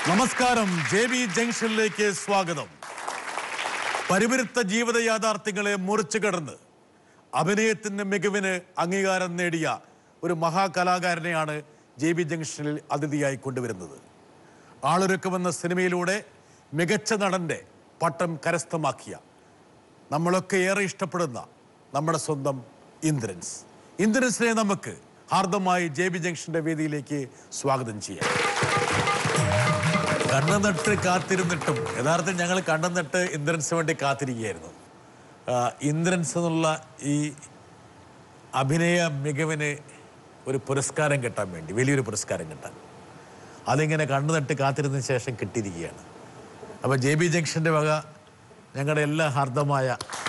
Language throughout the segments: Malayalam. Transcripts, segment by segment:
നമസ്കാരം ജെ ബി ജംഗ്ഷനിലേക്ക് സ്വാഗതം പരിപരുത്ത ജീവിത യാഥാർത്ഥ്യങ്ങളെ മുറിച്ചു കടന്ന് അഭിനയത്തിന്റെ മികവിന് അംഗീകാരം നേടിയ ഒരു മഹാകലാകാരനെയാണ് ജെ ബി ജംഗ്ഷനിൽ അതിഥിയായി കൊണ്ടുവരുന്നത് ആളൊരുക്കമെന്ന സിനിമയിലൂടെ മികച്ച നടന്റെ പട്ടം കരസ്ഥമാക്കിയ നമ്മളൊക്കെ ഏറെ ഇഷ്ടപ്പെടുന്ന നമ്മുടെ സ്വന്തം ഇന്ദ്രൻസ് ഇന്ദ്രൻസിനെ നമുക്ക് ഹാർദമായി ജെ ബി ജംഗ്ഷന്റെ വേദിയിലേക്ക് സ്വാഗതം ചെയ്യാം കണ്ണു നട്ട് കാത്തിരുന്നിട്ടും യഥാർത്ഥത്തിൽ ഞങ്ങൾ കണ്ണു നട്ട് ഇന്ദ്രൻസിന് വേണ്ടി കാത്തിരിക്കുകയായിരുന്നു ആ, ഇന്ദ്രൻസ് എന്നുള്ള ഈ അഭിനയ മികവിന് ഒരു പുരസ്കാരം കിട്ടാൻ വേണ്ടി വലിയൊരു പുരസ്കാരം കിട്ടാൻ അതിങ്ങനെ കണ്ണു നട്ട് കാത്തിരുന്നതിന് ശേഷം കിട്ടിയിരിക്കുകയാണ് അപ്പോൾ ജെ ബി ജംഗ്ഷൻ്റെ വക ഞങ്ങളുടെ എല്ലാ ഹാർദമായ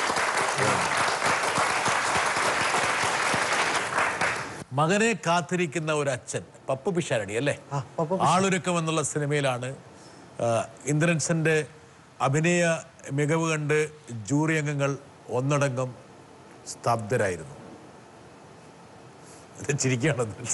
മകനെ കാത്തിരിക്കുന്ന ഒരു അച്ഛൻ പപ്പു പിഷാരടി അല്ലേ ആളൊരുക്കം എന്നുള്ള സിനിമയിലാണ് ആ, ഇന്ദ്രൻസിന്റെ അഭിനയ മികവ് കണ്ട് ജൂറി അംഗങ്ങൾ ഒന്നടങ്കം സ്തബ്ധരായിരുന്നു ഇത് ചിരിക്കുകയാണ് ഇന്ദ്രൻസ്.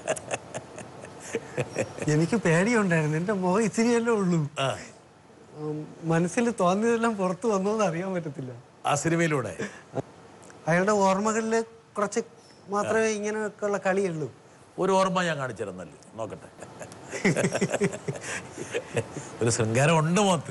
എനിക്ക് പേടിയുണ്ടായിരുന്നു എന്റെ മുഖം ഇത്തിരിയല്ലേ ഉള്ളൂ ആ, ഉം, മനസ്സിൽ തോന്നിയതെല്ലാം പുറത്തു വന്നോന്ന് അറിയാൻ പറ്റത്തില്ല ആ സിനിമയിലൂടെ അയാളുടെ ഓർമ്മകളിൽ കുറച്ച് മാത്രമേ ഇങ്ങനെയൊക്കെയുള്ള കളിയുള്ളൂ ഒരു ഓർമ്മ ഞാൻ കാണിച്ചിരുന്നല്ലോ നോക്കട്ടെ ഒരു ശൃംഗാരം ഉണ്ട് മോത്ത്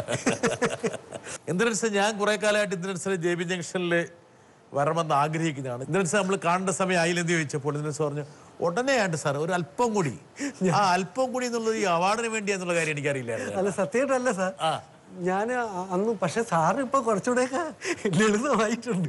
ഇന്ദ്രൻസ് ഞാൻ കുറെ കാലമായിട്ട് ഇന്ദ്രൻസിന് ജെ ബി ജംഗ്ഷനിൽ വരണമെന്ന് ആഗ്രഹിക്കുന്നതാണ് ഇന്ദ്രൻസ് നമ്മൾ കാണേണ്ട സമയം ആയില്ലെന്ന് ചോദിച്ചപ്പോൾ ഇന്ദ്രൻസ് പറഞ്ഞു ഉടനെ ആണ്ട് സാർ ഒരു അല്പം കൂടി ആ അല്പം കൂടി എന്നുള്ളത് ഈ അവാർഡിന് വേണ്ടി എന്നുള്ള കാര്യം എനിക്കറിയില്ലായിരുന്നു അല്ല സത്യമായിട്ടല്ല സാർ ആ. ഞാൻ അന്ന് പക്ഷെ സാറ് ഇപ്പൊ കുറച്ചുകൂടെയൊക്കെ ലളിതമായിട്ടുണ്ട്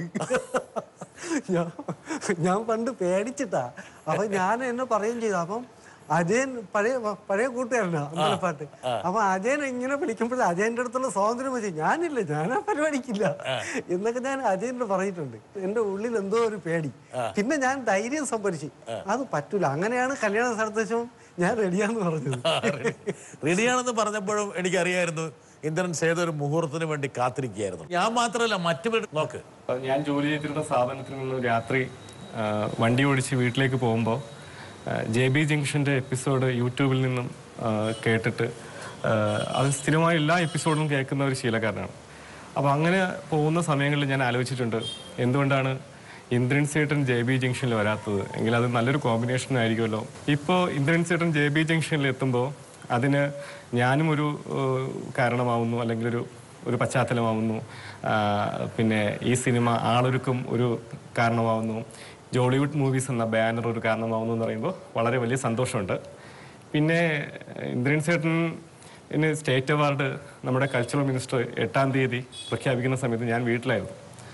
ഞാൻ ഞാൻ പണ്ട് പേടിച്ചിട്ടാ അപ്പൊ ഞാൻ എന്നെ പറയുകയും ചെയ്തു അപ്പം അജയൻ പഴയ പഴയ കൂട്ടുകാരനാ അമ്പലപ്പാട്ട് അപ്പൊ അജയൻ ഇങ്ങനെ പിടിക്കുമ്പോൾ അജയന്റെ അടുത്തുള്ള സ്വാതന്ത്ര്യം വെച്ച് ഞാനില്ല ഞാൻ ആ പരിപാടിക്കില്ല എന്നൊക്കെ ഞാൻ അജയനോട് പറഞ്ഞിട്ടുണ്ട് എന്റെ ഉള്ളിൽ എന്തോ ഒരു പേടി പിന്നെ ഞാൻ ധൈര്യം സംഭരിച്ചു അത് പറ്റൂല അങ്ങനെയാണ് കല്യാണ സ്ഥലത്ത് വെച്ചും ഞാൻ റെഡിയാന്ന് പറഞ്ഞത് റെഡിയാണെന്ന് പറഞ്ഞപ്പോഴും എനിക്കറിയായിരുന്നു ഇന്ദ്രൻസ് ഏതൊരു മുഹൂർത്തത്തിന് വേണ്ടി കാത്തിരിക്കുകയായിരുന്നു ഞാൻ മാത്രമല്ല മറ്റു പേര് നോക്ക് അപ്പൊ ഞാൻ ജോലി ചെയ്തിരുന്ന സ്ഥാപനത്തിൽ നിന്ന് രാത്രി ആ, വണ്ടി ഓടിച്ച് വീട്ടിലേക്ക് പോകുമ്പോൾ ജെ ബി ജംഗ്ഷൻ്റെ എപ്പിസോഡ് യൂട്യൂബിൽ നിന്നും ആ, കേട്ടിട്ട് ആ, അത് സ്ഥിരമായി എല്ലാ എപ്പിസോഡും കേൾക്കുന്ന ഒരു ശീലക്കാരനാണ് അപ്പോൾ അങ്ങനെ പോകുന്ന സമയങ്ങളിൽ ഞാൻ ആലോചിച്ചിട്ടുണ്ട് എന്തുകൊണ്ടാണ് ഇന്ദ്രൻ സേട്ടൻ ജെ ബി ജംഗ്ഷനിൽ വരാത്തത് എങ്കിൽ അത് നല്ലൊരു കോമ്പിനേഷൻ ആയിരിക്കുമല്ലോ ഇപ്പോൾ ഇന്ദ്രൻ സേട്ടൻ ജെ ബി ജംഗ്ഷനിൽ എത്തുമ്പോൾ അതിന് ഞാനും ഒരു ഏഹ്, കാരണമാവുന്നു അല്ലെങ്കിൽ ഒരു ഒരു പശ്ചാത്തലമാവുന്നു ആ, പിന്നെ ഈ സിനിമ ആളൊരുക്കും ഒരു കാരണമാവുന്നു ജോളിവുഡ് മൂവീസ് എന്ന ബാനർ ഒരു കാരണമാവുന്നു എന്ന് പറയുമ്പോൾ വളരെ വലിയ സന്തോഷമുണ്ട് പിന്നെ ഇന്ദ്രൻ സേട്ടന് സ്റ്റേറ്റ് അവാർഡ് നമ്മുടെ കൾച്ചറൽ മിനിസ്റ്റർ എട്ടാം തീയതി പ്രഖ്യാപിക്കുന്ന സമയത്ത് ഞാൻ വീട്ടിലായിരുന്നു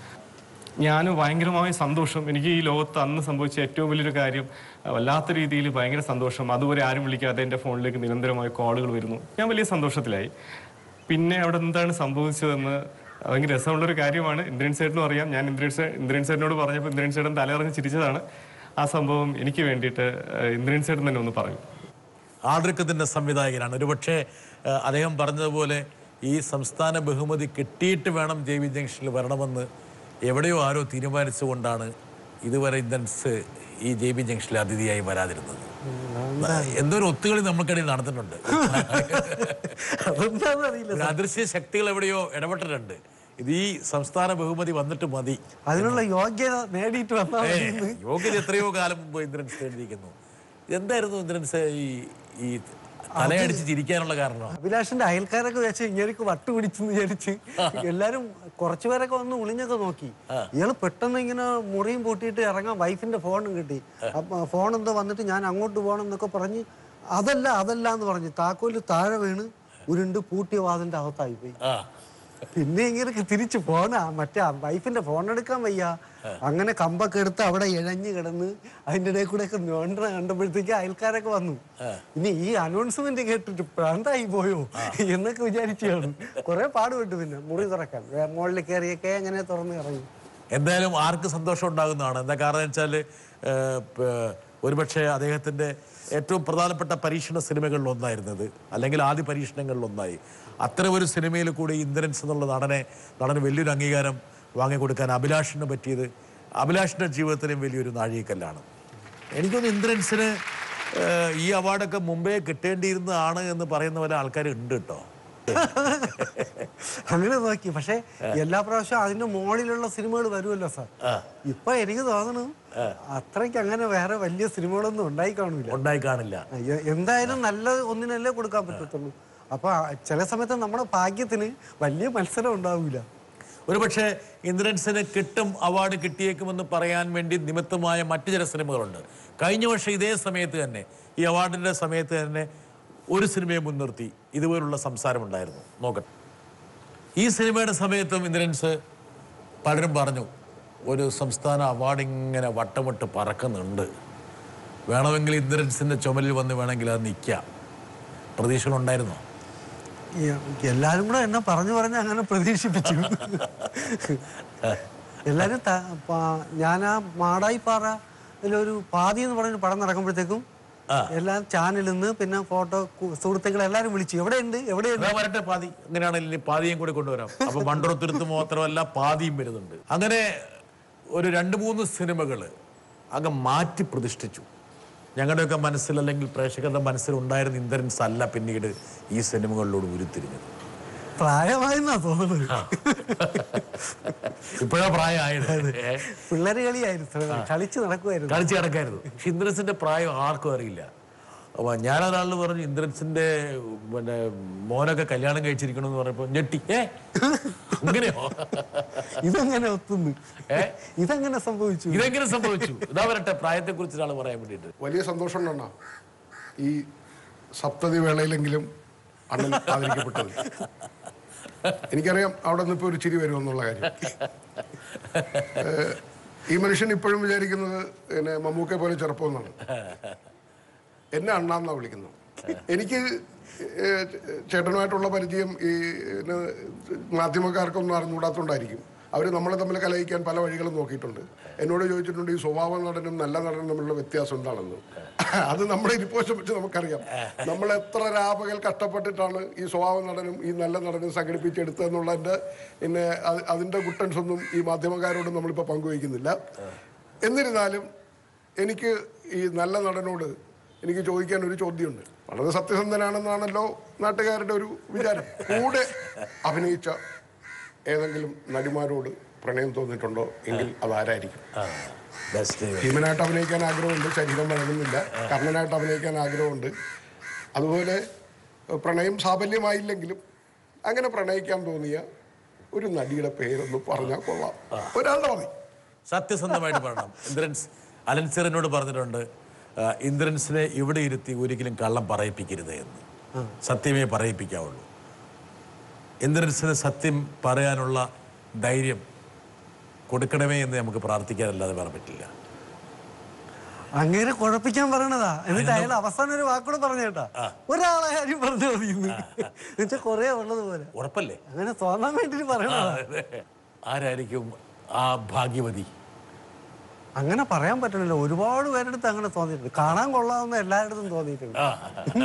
ഞാൻ ഭയങ്കരമായ സന്തോഷം എനിക്ക് ഈ ലോകത്ത് അന്ന് സംഭവിച്ച ഏറ്റവും വലിയൊരു കാര്യം അഹ് വല്ലാത്ത രീതിയിൽ ഭയങ്കര സന്തോഷം അതുവരെ ആരും വിളിക്കാതെ എൻ്റെ ഫോണിലേക്ക് നിരന്തരമായ കോളുകൾ വരുന്നു ഞാൻ വലിയ സന്തോഷത്തിലായി പിന്നെ അവിടെ എന്താണ് സംഭവിച്ചതെന്ന് ഭയങ്കര രസമുള്ളൊരു കാര്യമാണ് ഇന്ദ്രൻ സേട്ടനും അറിയാം ഞാൻ ഇന്ദ്രൻ സേ ഇന്ദ്രൻ സേട്ടനോട് പറഞ്ഞപ്പോൾ ഇന്ദ്രൻ സേട്ടൻ തലയിറങ്ങി ചിരിച്ചതാണ് ആ സംഭവം എനിക്ക് വേണ്ടിയിട്ട് അഹ് ഇന്ദ്രൻ സേട്ടൻ തന്നെ ഒന്ന് പറയും ആടൃക്കത്തിൻ്റെ സംവിധായകനാണ് ഒരുപക്ഷെ ആ, അദ്ദേഹം പറഞ്ഞതുപോലെ ഈ സംസ്ഥാന ബഹുമതി കിട്ടിയിട്ട് വേണം ജെ വി ജംഗ്ഷനിൽ വരണമെന്ന് എവിടെയോ ആരോ തീരുമാനിച്ചുകൊണ്ടാണ് ഇതുവരെ ഇന്ദ്രൻസ് ഈ ജെ ബി ജംഗ്ഷനിൽ അതിഥിയായി വരാതിരുന്നത് എന്തോ ഒരു ഒത്തുകളി നമ്മൾക്കിടയിൽ നടന്നിട്ടുണ്ട് അതെന്താണെന്ന് അറിയില്ല ഒരു അദൃശ്യ ശക്തികൾ എവിടെയോ ഇടപെട്ടിട്ടുണ്ട് ഇത് ഈ സംസ്ഥാന ബഹുമതി വന്നിട്ട് മതി അതിനുള്ള യോഗ്യത നേടിയിട്ട് വന്നാൽ ഏ, മതി എന്ന്. യോഗ്യത എത്രയോ കാലം മുമ്പ് ഇന്ദ്രൻസ് എഴുതിയിരിക്കുന്നു എന്തായിരുന്നു ഇന്ദ്രൻസ് ഈ ഈ തലയടിച്ച് ചിരിക്കാനുള്ള കാരണം അഭിലാഷിന്റെ അയൽക്കാരൊക്കെ വെച്ച് ഇങ്ങനെയൊക്കെ വട്ട് പിടിച്ചെന്ന് വിചാരിച്ച് എല്ലാരും കുറച്ചുപേരൊക്കെ വന്ന് ഒളിഞ്ഞൊക്കെ നോക്കി ഇയാള് പെട്ടെന്ന് ഇങ്ങനെ മുറിയും പൂട്ടിയിട്ട് ഇറങ്ങാൻ വൈഫിന്റെ ഫോണും കിട്ടി അപ്പൊ ഫോൺ എന്തോ വന്നിട്ട് ഞാൻ അങ്ങോട്ട് പോകണം എന്നൊക്കെ പറഞ്ഞ് അതല്ല അതല്ല എന്ന് പറഞ്ഞു താക്കോല് താഴെ വീണ് ഉരുണ്ട് പൂട്ടിയ വാതിന്റെ അകത്തായി പോയി ആ പിന്നെ ഇങ്ങനെ തിരിച്ചു പോണ മറ്റേ ആ വൈഫിന്റെ ഫോൺ എടുക്കാൻ വയ്യ അങ്ങനെ കമ്പൊക്കെ എടുത്ത് അവിടെ ഇഴഞ്ഞു കിടന്ന് അതിന്റെ ഇടയിൽ കൂടെ ഒക്കെ നോണ്ട കണ്ടപ്പോഴത്തേക്ക് അയൽക്കാരൊക്കെ വന്നു ഇനി ഈ അനൗൺസ്മെന്റ് കേട്ടിട്ട് പ്രാന്തായി പോയോ എന്നൊക്കെ വിചാരിച്ചാണ് കുറെ പാടുപെട്ടു പിന്നെ മുറി തുറക്കാൻ വേ- മുകളിൽ കയറിയൊക്കെ അങ്ങനെ തുറന്ന് ഇറങ്ങി എന്തായാലും ആർക്ക് സന്തോഷം ഉണ്ടാകുന്നതാണ് എന്താ കാരണം വെച്ചാൽ ഒരുപക്ഷെ അദ്ദേഹത്തിൻ്റെ ഏറ്റവും പ്രധാനപ്പെട്ട പരീക്ഷണ സിനിമകളിൽ ഒന്നായിരുന്നത് അല്ലെങ്കിൽ ആദ്യ പരീക്ഷണങ്ങളിൽ ഒന്നായി അത്തരം ഒരു സിനിമയിൽ കൂടി ഇന്ദ്രൻസ് എന്നുള്ള നടനെ നടന് വലിയൊരു അംഗീകാരം വാങ്ങിക്കൊടുക്കാൻ അഭിലാഷിന് പറ്റിയത് അഭിലാഷിൻ്റെ ജീവിതത്തിലും വലിയൊരു നാഴികക്കല്ലാണ് എനിക്കൊന്ന് ഇന്ദ്രൻസിന് ഏഹ്, ഈ അവാർഡൊക്കെ മുമ്പേ കിട്ടേണ്ടിയിരുന്നതാണ് എന്ന് പറയുന്ന പോലെ ആൾക്കാർ ഉണ്ട് കേട്ടോ അങ്ങനെ നോക്കി പക്ഷെ എല്ലാ പ്രാവശ്യവും അതിന്റെ മുകളിലുള്ള സിനിമകൾ വരുമല്ലോ സാർ ആ. ഇപ്പൊ എനിക്ക് തോന്നുന്നു അത്രയ്ക്ക് അങ്ങനെ വേറെ വലിയ സിനിമകളൊന്നും ഉണ്ടായി കാണൂല ഉണ്ടായി കാണില്ല എ- എന്തായാലും നല്ല ഒന്നിനല്ലേ കൊടുക്കാൻ പറ്റത്തുള്ളൂ അപ്പൊ ആ ചില സമയത്ത് നമ്മുടെ ഭാഗ്യത്തിന് വലിയ മത്സരം ഉണ്ടാവൂല ഒരുപക്ഷെ ഇന്ദ്രൻസിന് കിട്ടും അവാർഡ് കിട്ടിയേക്കുമെന്ന് പറയാൻ വേണ്ടി നിമിത്തമായ മറ്റു ചില സിനിമകളുണ്ട് കഴിഞ്ഞ വർഷം ഇതേ സമയത്ത് തന്നെ ഈ അവാർഡിന്റെ സമയത്ത് തന്നെ ഒരു സിനിമയെ മുൻനിർത്തി ഇതുപോലുള്ള സംസാരമുണ്ടായിരുന്നു നോക്കട്ടെ ഈ സിനിമയുടെ സമയത്തും ഇന്ദ്രൻസ് പലരും പറഞ്ഞു ഒരു സംസ്ഥാന അവാർഡ് ഇങ്ങനെ വട്ടമിട്ട് പറക്കുന്നുണ്ട് വേണമെങ്കിൽ ഇന്ദ്രൻസിന്റെ ചുമലിൽ വന്ന് വേണമെങ്കിൽ അത് നിൽക്കാം പ്രതീക്ഷകളുണ്ടായിരുന്നോ ഈ എല്ലാരും കൂടെ എന്നെ പറഞ്ഞു പറഞ്ഞ് അങ്ങനെ പ്രതീക്ഷിപ്പിച്ചു എല്ലാരും ത- പാ- ഞാൻ ആ മാടായിപ്പാറ ഒരു പാതി എന്ന് പറഞ്ഞൊരു പടം നടക്കുമ്പോഴത്തേക്കും എല്ലാ ചാനലിൽ നിന്ന് പിന്നെ ഫോട്ടോ സുഹൃത്തുക്കൾ എല്ലാരും വിളിച്ചു എവിടെയുണ്ട് എവിടെയുണ്ട് അതാ വരട്ടെ പാതി അങ്ങനെയാണെങ്കിൽ ഇനി പാതിയും കൂടി കൊണ്ടുവരാം അപ്പൊ മണ്ടറത്തുരുത്ത് മാത്രമല്ല പാതിയും വരുന്നുണ്ട് അങ്ങനെ ഒരു രണ്ട് മൂന്ന് സിനിമകൾ അങ്ങ് മാറ്റി പ്രതിഷ്ഠിച്ചു ഞങ്ങളുടെയൊക്കെ മനസ്സിൽ അല്ലെങ്കിൽ പ്രേക്ഷകരുടെ മനസ്സിൽ ഉണ്ടായിരുന്ന ഇന്ദ്രൻസ് അല്ല പിന്നീട് ഈ സിനിമകളിലൂടെ ഉരുത്തിരിഞ്ഞത് പ്രായമായെന്നാ തോന്നുന്നത് ഇപ്പോഴാ പ്രായമായത് ഏ? പിള്ളേര് കളിയായിരുന്നു കളിച്ച് നടക്കുമായിരുന്നു കളിച്ച് കിടക്കായിരുന്നു പക്ഷെ ഇന്ദ്രൻസിന്റെ പ്രായം ആർക്കും അറിയില്ല അപ്പൊ ഞാനൊരാളിന് പറഞ്ഞു ഇന്ദ്രൻസിന്റെ പിന്നെ മോനൊക്കെ കല്യാണം കഴിച്ചിരിക്കണമെന്ന് പറഞ്ഞപ്പോ ഞെട്ടി ഏ അങ്ങനെയോ ഇതെങ്ങനെ ഒത്തുന്നു ഏ? ഇതെങ്ങനെ സംഭവിച്ചു ഇതെങ്ങനെ സംഭവിച്ചു ഇതാ വരട്ടെ പ്രായത്തെ കുറിച്ച് ഒരാൾ പറയാൻ വേണ്ടിയിട്ട് വലിയ സന്തോഷം ഉണ്ടെണ്ണ ഈ സപ്തതി വേളയിലെങ്കിലും അണ്ണൻ ആദരിക്കപ്പെട്ടത് എനിക്കറിയാം അവിടെ നിന്ന് ഇപ്പോൾ ഒരു ചിരി വരുമെന്നുള്ള കാര്യം ഏഹ്, ഈ മനുഷ്യൻ ഇപ്പോഴും വിചാരിക്കുന്നത് പിന്നെ മമ്മൂക്കെ പോലെ ചെറുപ്പമെന്നാണ് എന്നെ അണ്ണാന്നാ വിളിക്കുന്നത് എനിക്ക് ഏഹ്, ചേട്ടനുമായിട്ടുള്ള പരിചയം ഈ പിന്നെ മാധ്യമക്കാർക്കൊന്നും അറിഞ്ഞുകൂടാത്തോണ്ടായിരിക്കും അവർ നമ്മളെ തമ്മിൽ കലയിക്കാൻ പല വഴികളും നോക്കിയിട്ടുണ്ട് എന്നോട് ചോദിച്ചിട്ടുണ്ട് ഈ സ്വഭാവ നടനും നല്ല നടനും തമ്മിലുള്ള വ്യത്യാസം എന്താണെന്ന് അത് നമ്മുടെ ഇരിപ്പോശം വെച്ച് നമുക്കറിയാം നമ്മൾ എത്ര രാപകൽ കഷ്ടപ്പെട്ടിട്ടാണ് ഈ സ്വഭാവ നടനും ഈ നല്ല നടനും സംഘടിപ്പിച്ചെടുത്തതെന്നുള്ളതിൻ്റെ പിന്നെ അത് അതിൻ്റെ കുട്ടൻസ് ഒന്നും ഈ മാധ്യമക്കാരോട് നമ്മളിപ്പോൾ പങ്കുവയ്ക്കുന്നില്ല എന്നിരുന്നാലും എനിക്ക് ഈ നല്ല നടനോട് എനിക്ക് ചോദിക്കാൻ ഒരു ചോദ്യമുണ്ട് വളരെ സത്യസന്ധനാണെന്നാണല്ലോ നാട്ടുകാരുടെ ഒരു വിചാരം കൂടെ അഭിനയിച്ച ഏതെങ്കിലും നടിമാരോട് പ്രണയം തോന്നിയിട്ടുണ്ടോ എങ്കിൽ അതാരായിരിക്കും ബെസ്റ്റ് ഭീമനായിട്ട് അഭിനയിക്കാൻ ആഗ്രഹമുണ്ട് ശരീരം വഴങ്ങുന്നില്ല കർണനായിട്ട് അഭിനയിക്കാൻ ആഗ്രഹമുണ്ട് അതുപോലെ ഏഹ്, പ്രണയം സാഫല്യമായില്ലെങ്കിലും അങ്ങനെ പ്രണയിക്കാൻ തോന്നിയ ഒരു നടിയുടെ പേരൊന്ന് പറഞ്ഞാൽ കൊള്ളാം ഒരാളുടെ മതി സത്യസന്ധമായിട്ട് പറയണം ഇന്ദ്രൻസ് അലൻസിറിനോട് പറഞ്ഞിട്ടുണ്ട് ആ, ഇന്ദ്രൻസിനെ ഇവിടെ ഇരുത്തി ഒരിക്കലും കള്ളം പറയിപ്പിക്കരുത് എന്ന് സത്യമേ പറയിപ്പിക്കാവുള്ളൂ ഇന്ദ്രൻസിന് സത്യം പറയാനുള്ള ധൈര്യം കൊടുക്കണമേ എന്ന് നമുക്ക് പ്രാർത്ഥിക്കാനല്ലാതെ പറയാൻ പറ്റില്ല അങ്ങനെ കുഴപ്പിക്കാൻ പറയണതാ എന്നിട്ട് അയാൾ അവസാനം ഒരു വാക്കൂടെ പറഞ്ഞു കേട്ടാ ഒരാളെ കാര്യം പറഞ്ഞു മതിയെന്ന് എന്നുവെച്ചാൽ കൊറേ ഉള്ളത് പോലെ ഉറപ്പല്ലേ അങ്ങനെ തോന്നാൻ വേണ്ടിട്ട് പറയണതാ ആരായിരിക്കും ആ ഭാഗ്യവതി അങ്ങനെ പറയാൻ പറ്റണില്ല ഒരുപാട് പേരെടുത്ത് അങ്ങനെ തോന്നിയിട്ടുണ്ട് കാണാൻ കൊള്ളാവുന്ന എല്ലായിടത്തും തോന്നിയിട്ടുണ്ട് ആ.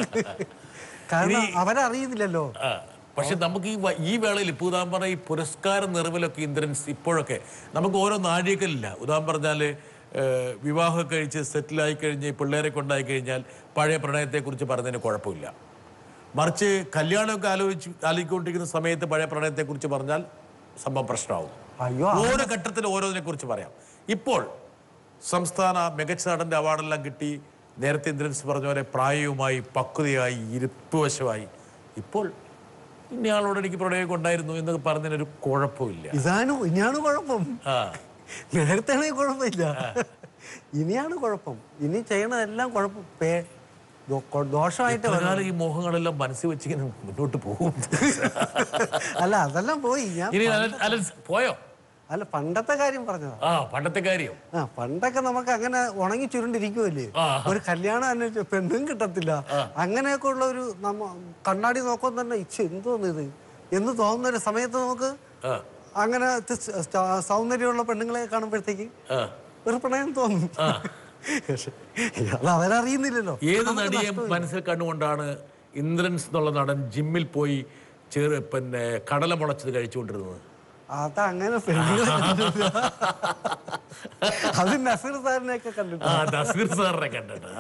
കാരണം അവരറിയുന്നില്ലല്ലോ ആ, പക്ഷെ നമുക്ക് ഈ വ- ഈ വേളയിൽ ഇപ്പോൾ ഉദാഹരണം പറഞ്ഞാൽ ഈ പുരസ്കാര നിറവിലൊക്കെ ഇന്ദ്രൻസ് ഇപ്പോഴൊക്കെ നമുക്ക് ഓരോ നാഴികയിലില്ല ഉദാഹരണം പറഞ്ഞാൽ വിവാഹം കഴിച്ച് സെറ്റിലായി കഴിഞ്ഞ് പിള്ളേരെ കൊണ്ടായി കഴിഞ്ഞാൽ പഴയ പ്രണയത്തെക്കുറിച്ച് പറഞ്ഞതിന് കുഴപ്പമില്ല മറിച്ച് കല്യാണമൊക്കെ ആലോചിച്ച് ആലോചിക്കൊണ്ടിരിക്കുന്ന സമയത്ത് പഴയ പ്രണയത്തെക്കുറിച്ച് പറഞ്ഞാൽ സംഭവം പ്രശ്നമാവും അയ്യോ ഓരോ ഘട്ടത്തിൽ ഓരോന്നിനെ കുറിച്ച് പറയാം ഇപ്പോൾ സംസ്ഥാന മികച്ച നടന്റെ അവാർഡെല്ലാം കിട്ടി നേരത്തെ ഇന്ദ്രൻസ് പറഞ്ഞ പോലെ പ്രായവുമായി പക്വതയായി ഇരുപ്പുവശമായി ഇപ്പോൾ ഇന്നയാളോട് എനിക്ക് പ്രണയമൊക്കെ ഉണ്ടായിരുന്നു എന്നൊക്കെ പറഞ്ഞതിനൊരു കുഴപ്പമില്ല ഇതാണ് ഇനിയാണ് കുഴപ്പം ആ നേരത്തെ ആണെങ്കിൽ കുഴപ്പമില്ല ഇനിയാണ് കുഴപ്പം ഇനി ചെയ്യണതെല്ലാം കുഴപ്പം പേ- ദോ- കൊ- ദോഷമായിട്ട് വരും. പ്രകാരം ഈ മോഹങ്ങളെല്ലാം മനസ്സിൽ വെച്ചിങ്ങനെ മുന്നോട്ട് പോകും അല്ല അതെല്ലാം പോയി ഞാൻ ഇനി അലൻ- അലൻസ് പോയോ അല്ല പണ്ടത്തെ കാര്യം പറഞ്ഞതാ ആ പണ്ടത്തെ കാര്യം ആ പണ്ടൊക്കെ നമുക്ക് അങ്ങനെ ഉണങ്ങി ചുരുണ്ടിരിക്കുമല്ലേ ആ. ഒരു കല്യാണം അന്വേഷിച്ച് പെണ്ണും കിട്ടത്തില്ല അങ്ങനെയൊക്കെ ഉള്ള ഒരു നമ്മ കണ്ണാടി നോക്കാൻ തന്നെ ഇച്ഛ എന്തോന്ന് ഇത് എന്ന് തോന്നുന്ന ഒരു സമയത്ത് നമുക്ക് ആ അങ്ങനെ ത- സ- സൗന്ദര്യമുള്ള പെണ്ണുങ്ങളെ കാണുമ്പോഴത്തേക്ക് ആ ഒരു പ്രണയം തോന്നും പക്ഷെ അത് അവരറിയുന്നില്ലല്ലോ ഏത് നടിയെ മനസ്സിൽ കണ്ടുകൊണ്ടാണ് ഇന്ദ്രൻസ് എന്നുള്ള നടൻ ജിമ്മിൽ പോയി ചെറു പിന്നെ കടല മുളച്ചത് കഴിച്ചുകൊണ്ടിരുന്നത് അതങ്ങനെ പെണ്ണുങ്ങളെ കണ്ടിട്ടില്ല. അത് നസീർ സാറിനെയൊക്കെ കണ്ടിട്ട് ആ നസീർ സാറിനെ കണ്ടിട്ട് ആ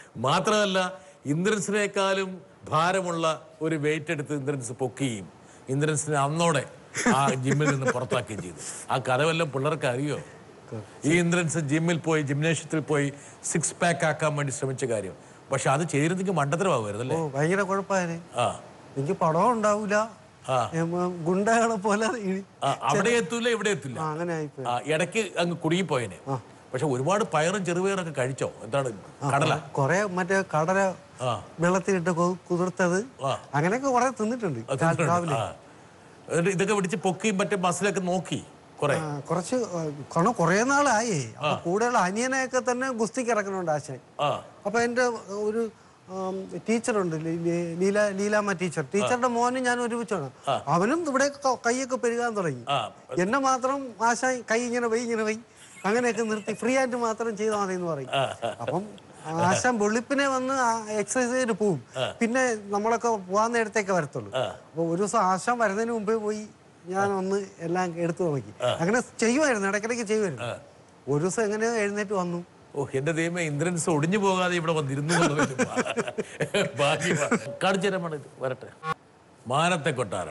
മാത്രമല്ല ഇന്ദ്രൻസിനേക്കാളും ഭാരമുള്ള ഒരു വെയിറ്റ് എടുത്ത് ഇന്ദ്രൻസ് പൊക്കുകയും ഇന്ദ്രൻസിനെ അന്നോടെ ആ ജിമ്മിൽ നിന്ന് പുറത്താക്കുകയും ചെയ്തു ആ കഥ വല്ലതും പിള്ളേർക്ക് അറിയോ ഈ ഇന്ദ്രൻസ് ജിമ്മിൽ പോയി ജിംനേഷ്യത്തിൽ പോയി സിക്സ് പാക്ക് ആക്കാൻ വേണ്ടി ശ്രമിച്ച കാര്യം പക്ഷെ അത് ചെയ്തിരുന്നെങ്കിൽ മണ്ടത്തരമാകുമായിരുന്നു ഓ അല്ലേ ഭയങ്കര കുഴപ്പമായത് ആ എനിക്ക് പടവും ഉണ്ടാവൂല ആ. ഏം, ഗുണ്ടകളെ പോലെ ഇ- ആ, അവിടെ എത്തൂല ഇവിടെ എത്തില്ല ആ, അങ്ങനെ ആയിപ്പോയി ആ ഇടയ്ക്ക് അങ്ങ് കുടുങ്ങിപ്പോയനെ പക്ഷെ ഒരുപാട് പയറും ചെറുപയറൊക്കെ കഴിച്ചോ എന്താണ് കടല കൊറേ മറ്റേ കടല ആ. വെള്ളത്തിലിട്ട് കൊ- കുതിർത്തത് ആ. അങ്ങനെയൊക്കെ കുറെ തിന്നിട്ടുണ്ട് അത് തിന്നിട്ടുണ്ട്. ആ. എന്നിട്ട് ഇതൊക്കെ പിടിച്ച് പൊക്കിയും മറ്റേ മസിലൊക്കെ നോക്കി കുറെ ആ, കുറച്ച് ആ, കാരണം കുറെ നാളായി അപ്പൊ കൂടെയുള്ള അനിയനെയൊക്കെ തന്നെ ഗുസ്തിക്ക് ഇറക്കണുണ്ട് ആശാൻ ആ അപ്പൊ എൻ്റെ ഒരു ആം, ടീച്ചറുണ്ട് ലീ- ലീ- ലീല ലീലാമ്മ ടീച്ചർ ടീച്ചറുടെ മോനും ഞാൻ ഒരുമിച്ചാണ് അവനും ഇവിടെ ക- കൈയൊക്കെ പെരുകാൻ തുടങ്ങി ആ എന്നെ മാത്രം ആശാൻ കൈ ഇങ്ങനെ വൈ ഇങ്ങനെ വൈ അങ്ങനെയൊക്കെ നിർത്തി ഫ്രീ ആയിട്ട് മാത്രം ചെയ്താൽ മതി എന്ന് പറയും അപ്പം ആശാൻ വെളുപ്പിനെ വന്ന് എക്സസൈസ് ചെയ്ത് പോവും പിന്നെ നമ്മളൊക്കെ പോകാൻ നേരത്തേക്ക് വരത്തുള്ളൂ അപ്പൊ ഒരു ദിവസം ആശാൻ വരുന്നതിന് മുമ്പേ പോയി ഞാൻ ഒന്ന് എല്ലാം എടുത്തു നോക്കി അങ്ങനെ ചെയ്യുമായിരുന്നു ഇടയ്ക്കിടയ്ക്ക് ചെയ്യുമായിരുന്നു ഒരു ദിവസം എങ്ങനെയോ എഴുന്നേറ്റ് വന്നു ഓ എന്റെ ദൈവമേ ഇന്ദ്രൻസ് ഒടിഞ്ഞു പോകാതെ ഇവിടെ വന്നിരുന്നു എന്നുള്ളത് ഭാഗ്യമാണ് കാണിച്ചു തരാൻ ഇത് വരട്ടെ മാനത്തെ കൊട്ടാരം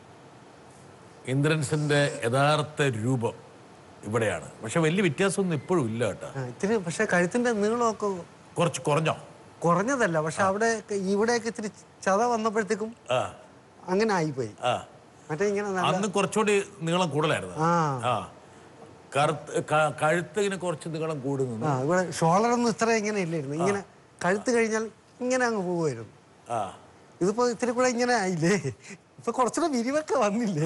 ഇന്ദ്രൻസിന്റെ യഥാർത്ഥ രൂപം ഇവിടെയാണ് പക്ഷെ വലിയ വ്യത്യാസമൊന്നും ഇപ്പോഴും ഇല്ല കേട്ടോ ആ, ഇത്തിരി പക്ഷെ കഴുത്തിന്റെ നീളമൊക്കെ കുറച്ച് കുറഞ്ഞോ കുറഞ്ഞതല്ല പക്ഷെ അവിടെ ഇവിടെയൊക്കെ ഇത്തിരി ചത വന്നപ്പോഴത്തേക്കും ആ അങ്ങനെ ആയിപ്പോയി ആ മറ്റേ ഇങ്ങനെ നല്ല അന്ന് കുറച്ചുകൂടി നീളം കൂടുതലായിരുന്നു ആ ആ കറുത്ത് ക- കഴുത്ത് ഇങ്ങനെ കുറച്ച് നീളം കൂടുന്നു ആ ഇവിടെ ഷോളറൊന്നും ഇത്ര ഇങ്ങനെ ഇല്ലായിരുന്നു ഇങ്ങനെ കഴുത്ത് കഴിഞ്ഞാൽ ഇങ്ങനെ അങ്ങ് പോവുമായിരുന്നു ആ ഇതിപ്പോ ഇത്തിരി കൂടെ ഇങ്ങനെ ആയില്ലേ ഇപ്പൊ കുറച്ചുകൂടെ വിരിവൊക്കെ വന്നില്ലേ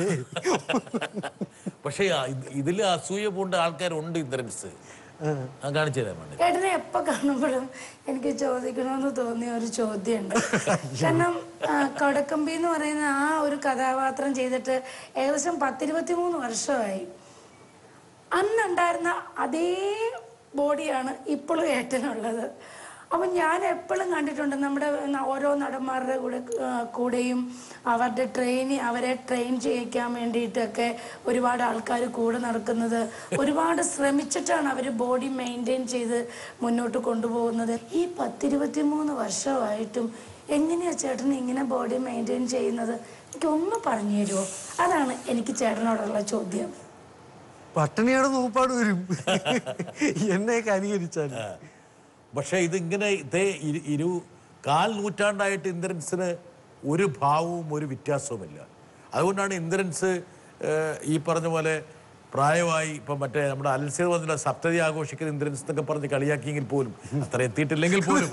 പക്ഷേ ഇതിൽ അസൂയ പൂണ്ട ആൾക്കാരുണ്ട് ഇന്ദ്രൻസ് ആ. ഞാൻ കാണിച്ചു തരാൻ വേണ്ടി ചേട്ടനെ എപ്പോ കാണുമ്പോഴും എനിക്ക് ചോദിക്കണമെന്ന് തോന്നിയ ഒരു ചോദ്യമുണ്ട് കാരണം ആ, കൊടക്കമ്പി എന്ന് പറയുന്ന ആ ഒരു കഥാപാത്രം ചെയ്തിട്ട് ഏകദേശം പത്തിരുപത്തി മൂന്ന് വർഷമായി അന്നുണ്ടായിരുന്ന അതേ ബോഡിയാണ് ഇപ്പോഴും ഏട്ടനുള്ളത് അപ്പം ഞാൻ എപ്പോഴും കണ്ടിട്ടുണ്ട് നമ്മുടെ ന- ഓരോ നടന്മാരുടെ കൂടെ ആ, കൂടെയും അവരുടെ ട്രെയിൻ അവരെ ട്രെയിൻ ചെയ്യിക്കാൻ വേണ്ടിയിട്ടൊക്കെ ഒരുപാട് ആൾക്കാർ കൂടെ നടക്കുന്നത് ഒരുപാട് ശ്രമിച്ചിട്ടാണ് അവർ ബോഡി മെയിൻറ്റെയിൻ ചെയ്ത് മുന്നോട്ട് കൊണ്ടുപോകുന്നത് ഈ പത്തിരുപത്തി മൂന്ന് വർഷമായിട്ടും എങ്ങനെയാ ചേട്ടൻ ഇങ്ങനെ ബോഡി മെയിൻറ്റെയിൻ ചെയ്യുന്നത് എനിക്ക് ഒന്ന് പറഞ്ഞു തരുമോ അതാണ് എനിക്ക് ചേട്ടനോടുള്ള ചോദ്യം പട്ടിണിയുടെ നൂപ്പാട് വരും എന്നെയൊക്കെ അനുകരിച്ചാൽ പക്ഷേ ഇതിങ്ങനെ ഇതേ ഇരു ഇരു കാൽ നൂറ്റാണ്ടായിട്ട് ഇന്ദ്രൻസിന് ഒരു ഭാവവും ഒരു വ്യത്യാസവുമില്ല അതുകൊണ്ടാണ് ഇന്ദ്രൻസ് ഏഹ്, ഈ പറഞ്ഞ പോലെ പ്രായമായി ഇപ്പം മറ്റേ നമ്മുടെ അൽസീർ വന്നില്ല സപ്തതി ആഘോഷിക്കുന്ന ഇന്ദ്രൻസ് എന്നൊക്കെ പറഞ്ഞ് കളിയാക്കിയെങ്കിൽ പോലും അത്ര എത്തിയിട്ടില്ലെങ്കിൽ പോലും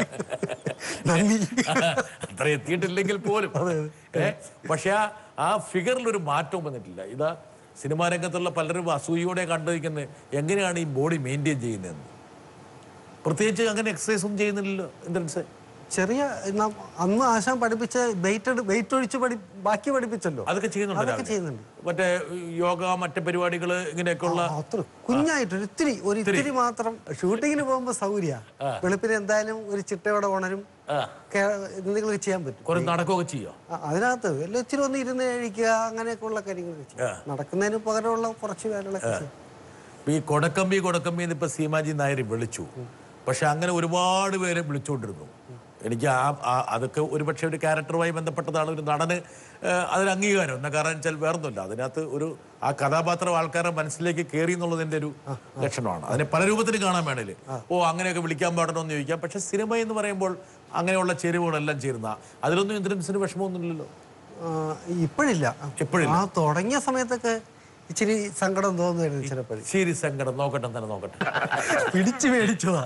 നന്ദി അത്ര എത്തിയിട്ടില്ലെങ്കിൽ പോലും ഏ പക്ഷെ ആ ആ ഫിഗറിൽ ഒരു മാറ്റവും വന്നിട്ടില്ല ഇതാ സിനിമാ രംഗത്തുള്ള പലരും അസൂയോടെ കണ്ടിരിക്കുന്നത് എങ്ങനെയാണ് ഈ ബോഡി മെയിൻറ്റെയിൻ ചെയ്യുന്നതെന്ന് പ്രത്യേകിച്ച് അങ്ങനെ എക്സസൈസ് ഒന്നും ചെയ്യുന്നില്ലല്ലോ ഇന്ദ്രൻസ് ചെറിയ നം- അന്ന് ആശാൻ പഠിപ്പിച്ച വെയിറ്റ് വെയിറ്റ് ഒഴിച്ച് പഠി ബാക്കി പഠിപ്പിച്ചല്ലോ അതൊക്കെ ചെയ്യുന്നുണ്ട് അതൊക്കെ രാവിലെ. ചെയ്യുന്നുണ്ട് മറ്റേ യോഗ മറ്റു പരിപാടികൾ ഇങ്ങനെയൊക്കെയുള്ള ആ, അത്ര കുഞ്ഞായിട്ട് ഒരു ഇത്തിരി ഒരു ഇത്തിരി മാത്രം ഷൂട്ടിങ്ങിന് പോകുമ്പോ സൗകര്യ വെളുപ്പിന് എന്തായാലും ഒരു ചിട്ടയോടെ ഉണരും ആ, കേ- എന്തെങ്കിലും ചെയ്യാൻ പറ്റും കുറെ നടക്കുകയൊക്കെ ചെയ്യോ ആ, അതിനകത്ത് വല്ല ഇച്ചിരി ഒന്ന് ഇരുന്ന് കഴിക്കുക അങ്ങനെയൊക്കെ ഉള്ള കാര്യങ്ങൾ ചെയ്യും നടക്കുന്നതിന് പകരമുള്ള കുറച്ച് വേലകളൊക്കെ ചെയ്യും ഇപ്പൊ ഈ കൊടക്കമ്പി കൊടക്കമ്പി എന്ന് ഇപ്പൊ സീമാജി നായർ വിളിച്ചു പക്ഷെ അങ്ങനെ ഒരുപാട് പേരെ വിളിച്ചുകൊണ്ടിരുന്നു എനിക്ക് ആ ആ- അതൊക്കെ ഒരുപക്ഷെ ഒരു ക്യാരക്ടറുമായി ബന്ധപ്പെട്ടതാണ് ഒരു നടന് ഏഹ്, അതിന് അംഗീകാരം എന്നാ കാരണം വെച്ചാൽ വേറൊന്നുമില്ല അതിനകത്ത് ഒരു ആ കഥാപാത്രം ആൾക്കാരുടെ മനസ്സിലേക്ക് കയറി എന്നുള്ളതിന്റെ ഒരു ലക്ഷണമാണ് അതിനെ പല രൂപത്തിൽ കാണാൻ വേണേല് ഓ അങ്ങനെയൊക്കെ വിളിക്കാൻ പാടണോ എന്ന് ചോദിക്കാം പക്ഷെ സിനിമ എന്ന് പറയുമ്പോൾ അങ്ങനെയുള്ള ചേരുവകളെല്ലാം ചേരുന്ന അതിലൊന്നും ഇന്ദ്രൻസിന് വിഷമമൊന്നുമില്ലല്ലോ ആ, ഇപ്പോഴില്ല ഇപ്പോഴില്ല. ആ തുടങ്ങിയ സമയത്തൊക്കെ ഇച്ചിരി സങ്കടം തോന്നുമായിരുന്നു ചിലപ്പോഴും ശരി സങ്കടം നോക്കട്ടെ തന്നെ നോക്കട്ടെ പിടിച്ചു മേടിച്ചതാ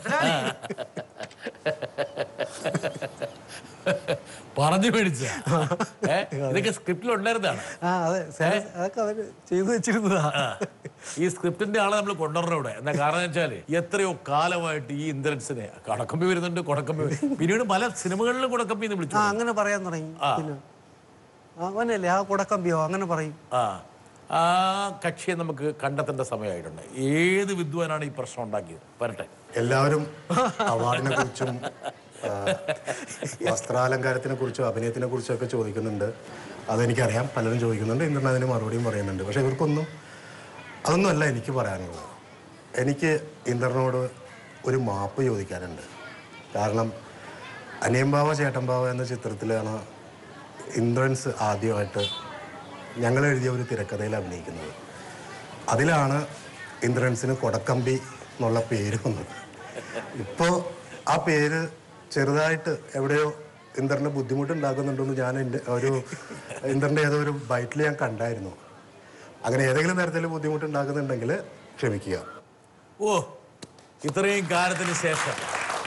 പറഞ്ഞു മേടിച്ച ഏ ഇതൊക്കെ സ്ക്രിപ്റ്റിൽ ഉണ്ടായിരുന്നതാണ് ആ അതെ സാർ, അതൊക്കെ അവര് ചെയ്തു വെച്ചിരുന്നതാ ഈ സ്ക്രിപ്റ്റിന്റെ ആളെ നമ്മൾ കൊണ്ടുവരണം ഇവിടെ എന്താ കാരണം വെച്ചാല് എത്രയോ കാലമായിട്ട് ഈ ഇന്ദ്രൻസിനെ കടക്കമ്പി വരുന്നുണ്ട് കൊടക്കമ്പി വരും. പിന്നീട് പല സിനിമകളിലും കൊടക്കമ്പി എന്ന് വിളിച്ചു ആ അങ്ങനെ പറയാൻ തുടങ്ങി പിന്നെ അവനല്ലേ ആ കുടക്കമ്പിയോ അങ്ങനെ പറയും ആ ആ കക്ഷിയെ നമുക്ക് കണ്ടെത്തേണ്ട സമയമായിട്ടുണ്ട് ഏത് വിദ്വാനാണ് ഈ പ്രശ്നം ഉണ്ടാക്കിയത് വരട്ടെ എല്ലാവരും അവാർഡിനെ കുറിച്ചും ആ, വസ്ത്രാലങ്കാരത്തിനെ കുറിച്ചും അഭിനയത്തിനെ കുറിച്ചും ഒക്കെ ചോദിക്കുന്നുണ്ട് അതെനിക്കറിയാം പലരും ചോദിക്കുന്നുണ്ട് ഇന്ദ്രൻ അതിന് മറുപടിയും പറയുന്നുണ്ട് പക്ഷെ ഇവർക്കൊന്നും അതൊന്നുമല്ല എനിക്ക് പറയാനുള്ളത് എനിക്ക് ഇന്ദ്രനോട് ഒരു മാപ്പ് ചോദിക്കാനുണ്ട് കാരണം അനിയമ്പാവ ചേട്ടമ്പാവ എന്ന ചിത്രത്തിലാണ് ഇന്ദ്രൻസ് ആദ്യമായിട്ട് ഞങ്ങൾ എഴുതിയ ഒരു തിരക്കഥയിൽ അഭിനയിക്കുന്നത് അതിലാണ് ഇന്ദ്രൻസിന് കൊടക്കമ്പി എന്നുള്ള പേര് വന്നത് ഇപ്പോൾ ആ പേര് ചെറുതായിട്ട് എവിടെയോ ഇന്ദ്രന് ബുദ്ധിമുട്ടുണ്ടാക്കുന്നുണ്ടെന്ന് ഞാൻ എൻ്റെ ഒരു ഇന്ദ്രൻ്റെ ഏതോ ഒരു ബൈറ്റിൽ ഞാൻ കണ്ടായിരുന്നു അങ്ങനെ ഏതെങ്കിലും തരത്തിൽ ബുദ്ധിമുട്ടുണ്ടാക്കുന്നുണ്ടെങ്കിൽ ക്ഷമിക്കുക ഓ ഇത്രയും കാലത്തിന് ശേഷം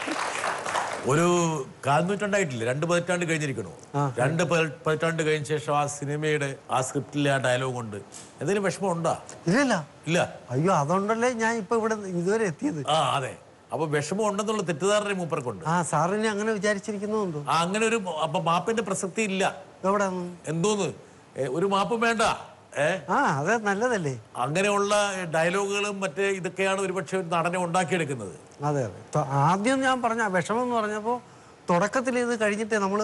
ഒരു കാൽനൂറ്റാണ്ടായിട്ടില്ല രണ്ട് പതിറ്റാണ്ട് കഴിഞ്ഞിരിക്കണു രണ്ട് പതി- പതിറ്റാണ്ട് കഴിഞ്ഞ ശേഷം ആ സിനിമയുടെ ആ സ്ക്രിപ്റ്റിലെ ആ ഡയലോഗ് കൊണ്ട് എന്തെങ്കിലും വിഷമം ഉണ്ടോ ഇല്ലല്ല ഇല്ല അയ്യോ അതുകൊണ്ടല്ലേ ഞാൻ ഇപ്പൊ ഇവിടെ ഇതുവരെ എത്തിയത് ആ അതെ അപ്പൊ വിഷമം ഉണ്ടെന്നുള്ള തെറ്റിദ്ധാരണ മൂപ്പർക്കുണ്ട് ആ സാറിനെ അങ്ങനെ വിചാരിച്ചിരിക്കുന്നുണ്ടോ ആ അങ്ങനെ ഒരു അപ്പൊ മാപ്പിന്റെ പ്രസക്തി ഇല്ല എവിടെ എന്തോന്ന് ഏ, ഒരു മാപ്പും വേണ്ട ഏ ആ അത് നല്ലതല്ലേ അങ്ങനെയുള്ള ഡയലോഗുകളും മറ്റേ ഇതൊക്കെയാണ് ഒരുപക്ഷെ ഒരു നടനെ ഉണ്ടാക്കിയെടുക്കുന്നത് അതെ അതെ ത- ആദ്യം ഞാൻ പറഞ്ഞ ആ വിഷമം എന്ന് പറഞ്ഞപ്പോൾ തുടക്കത്തിൽ ഇത് കഴിഞ്ഞിട്ട് നമ്മൾ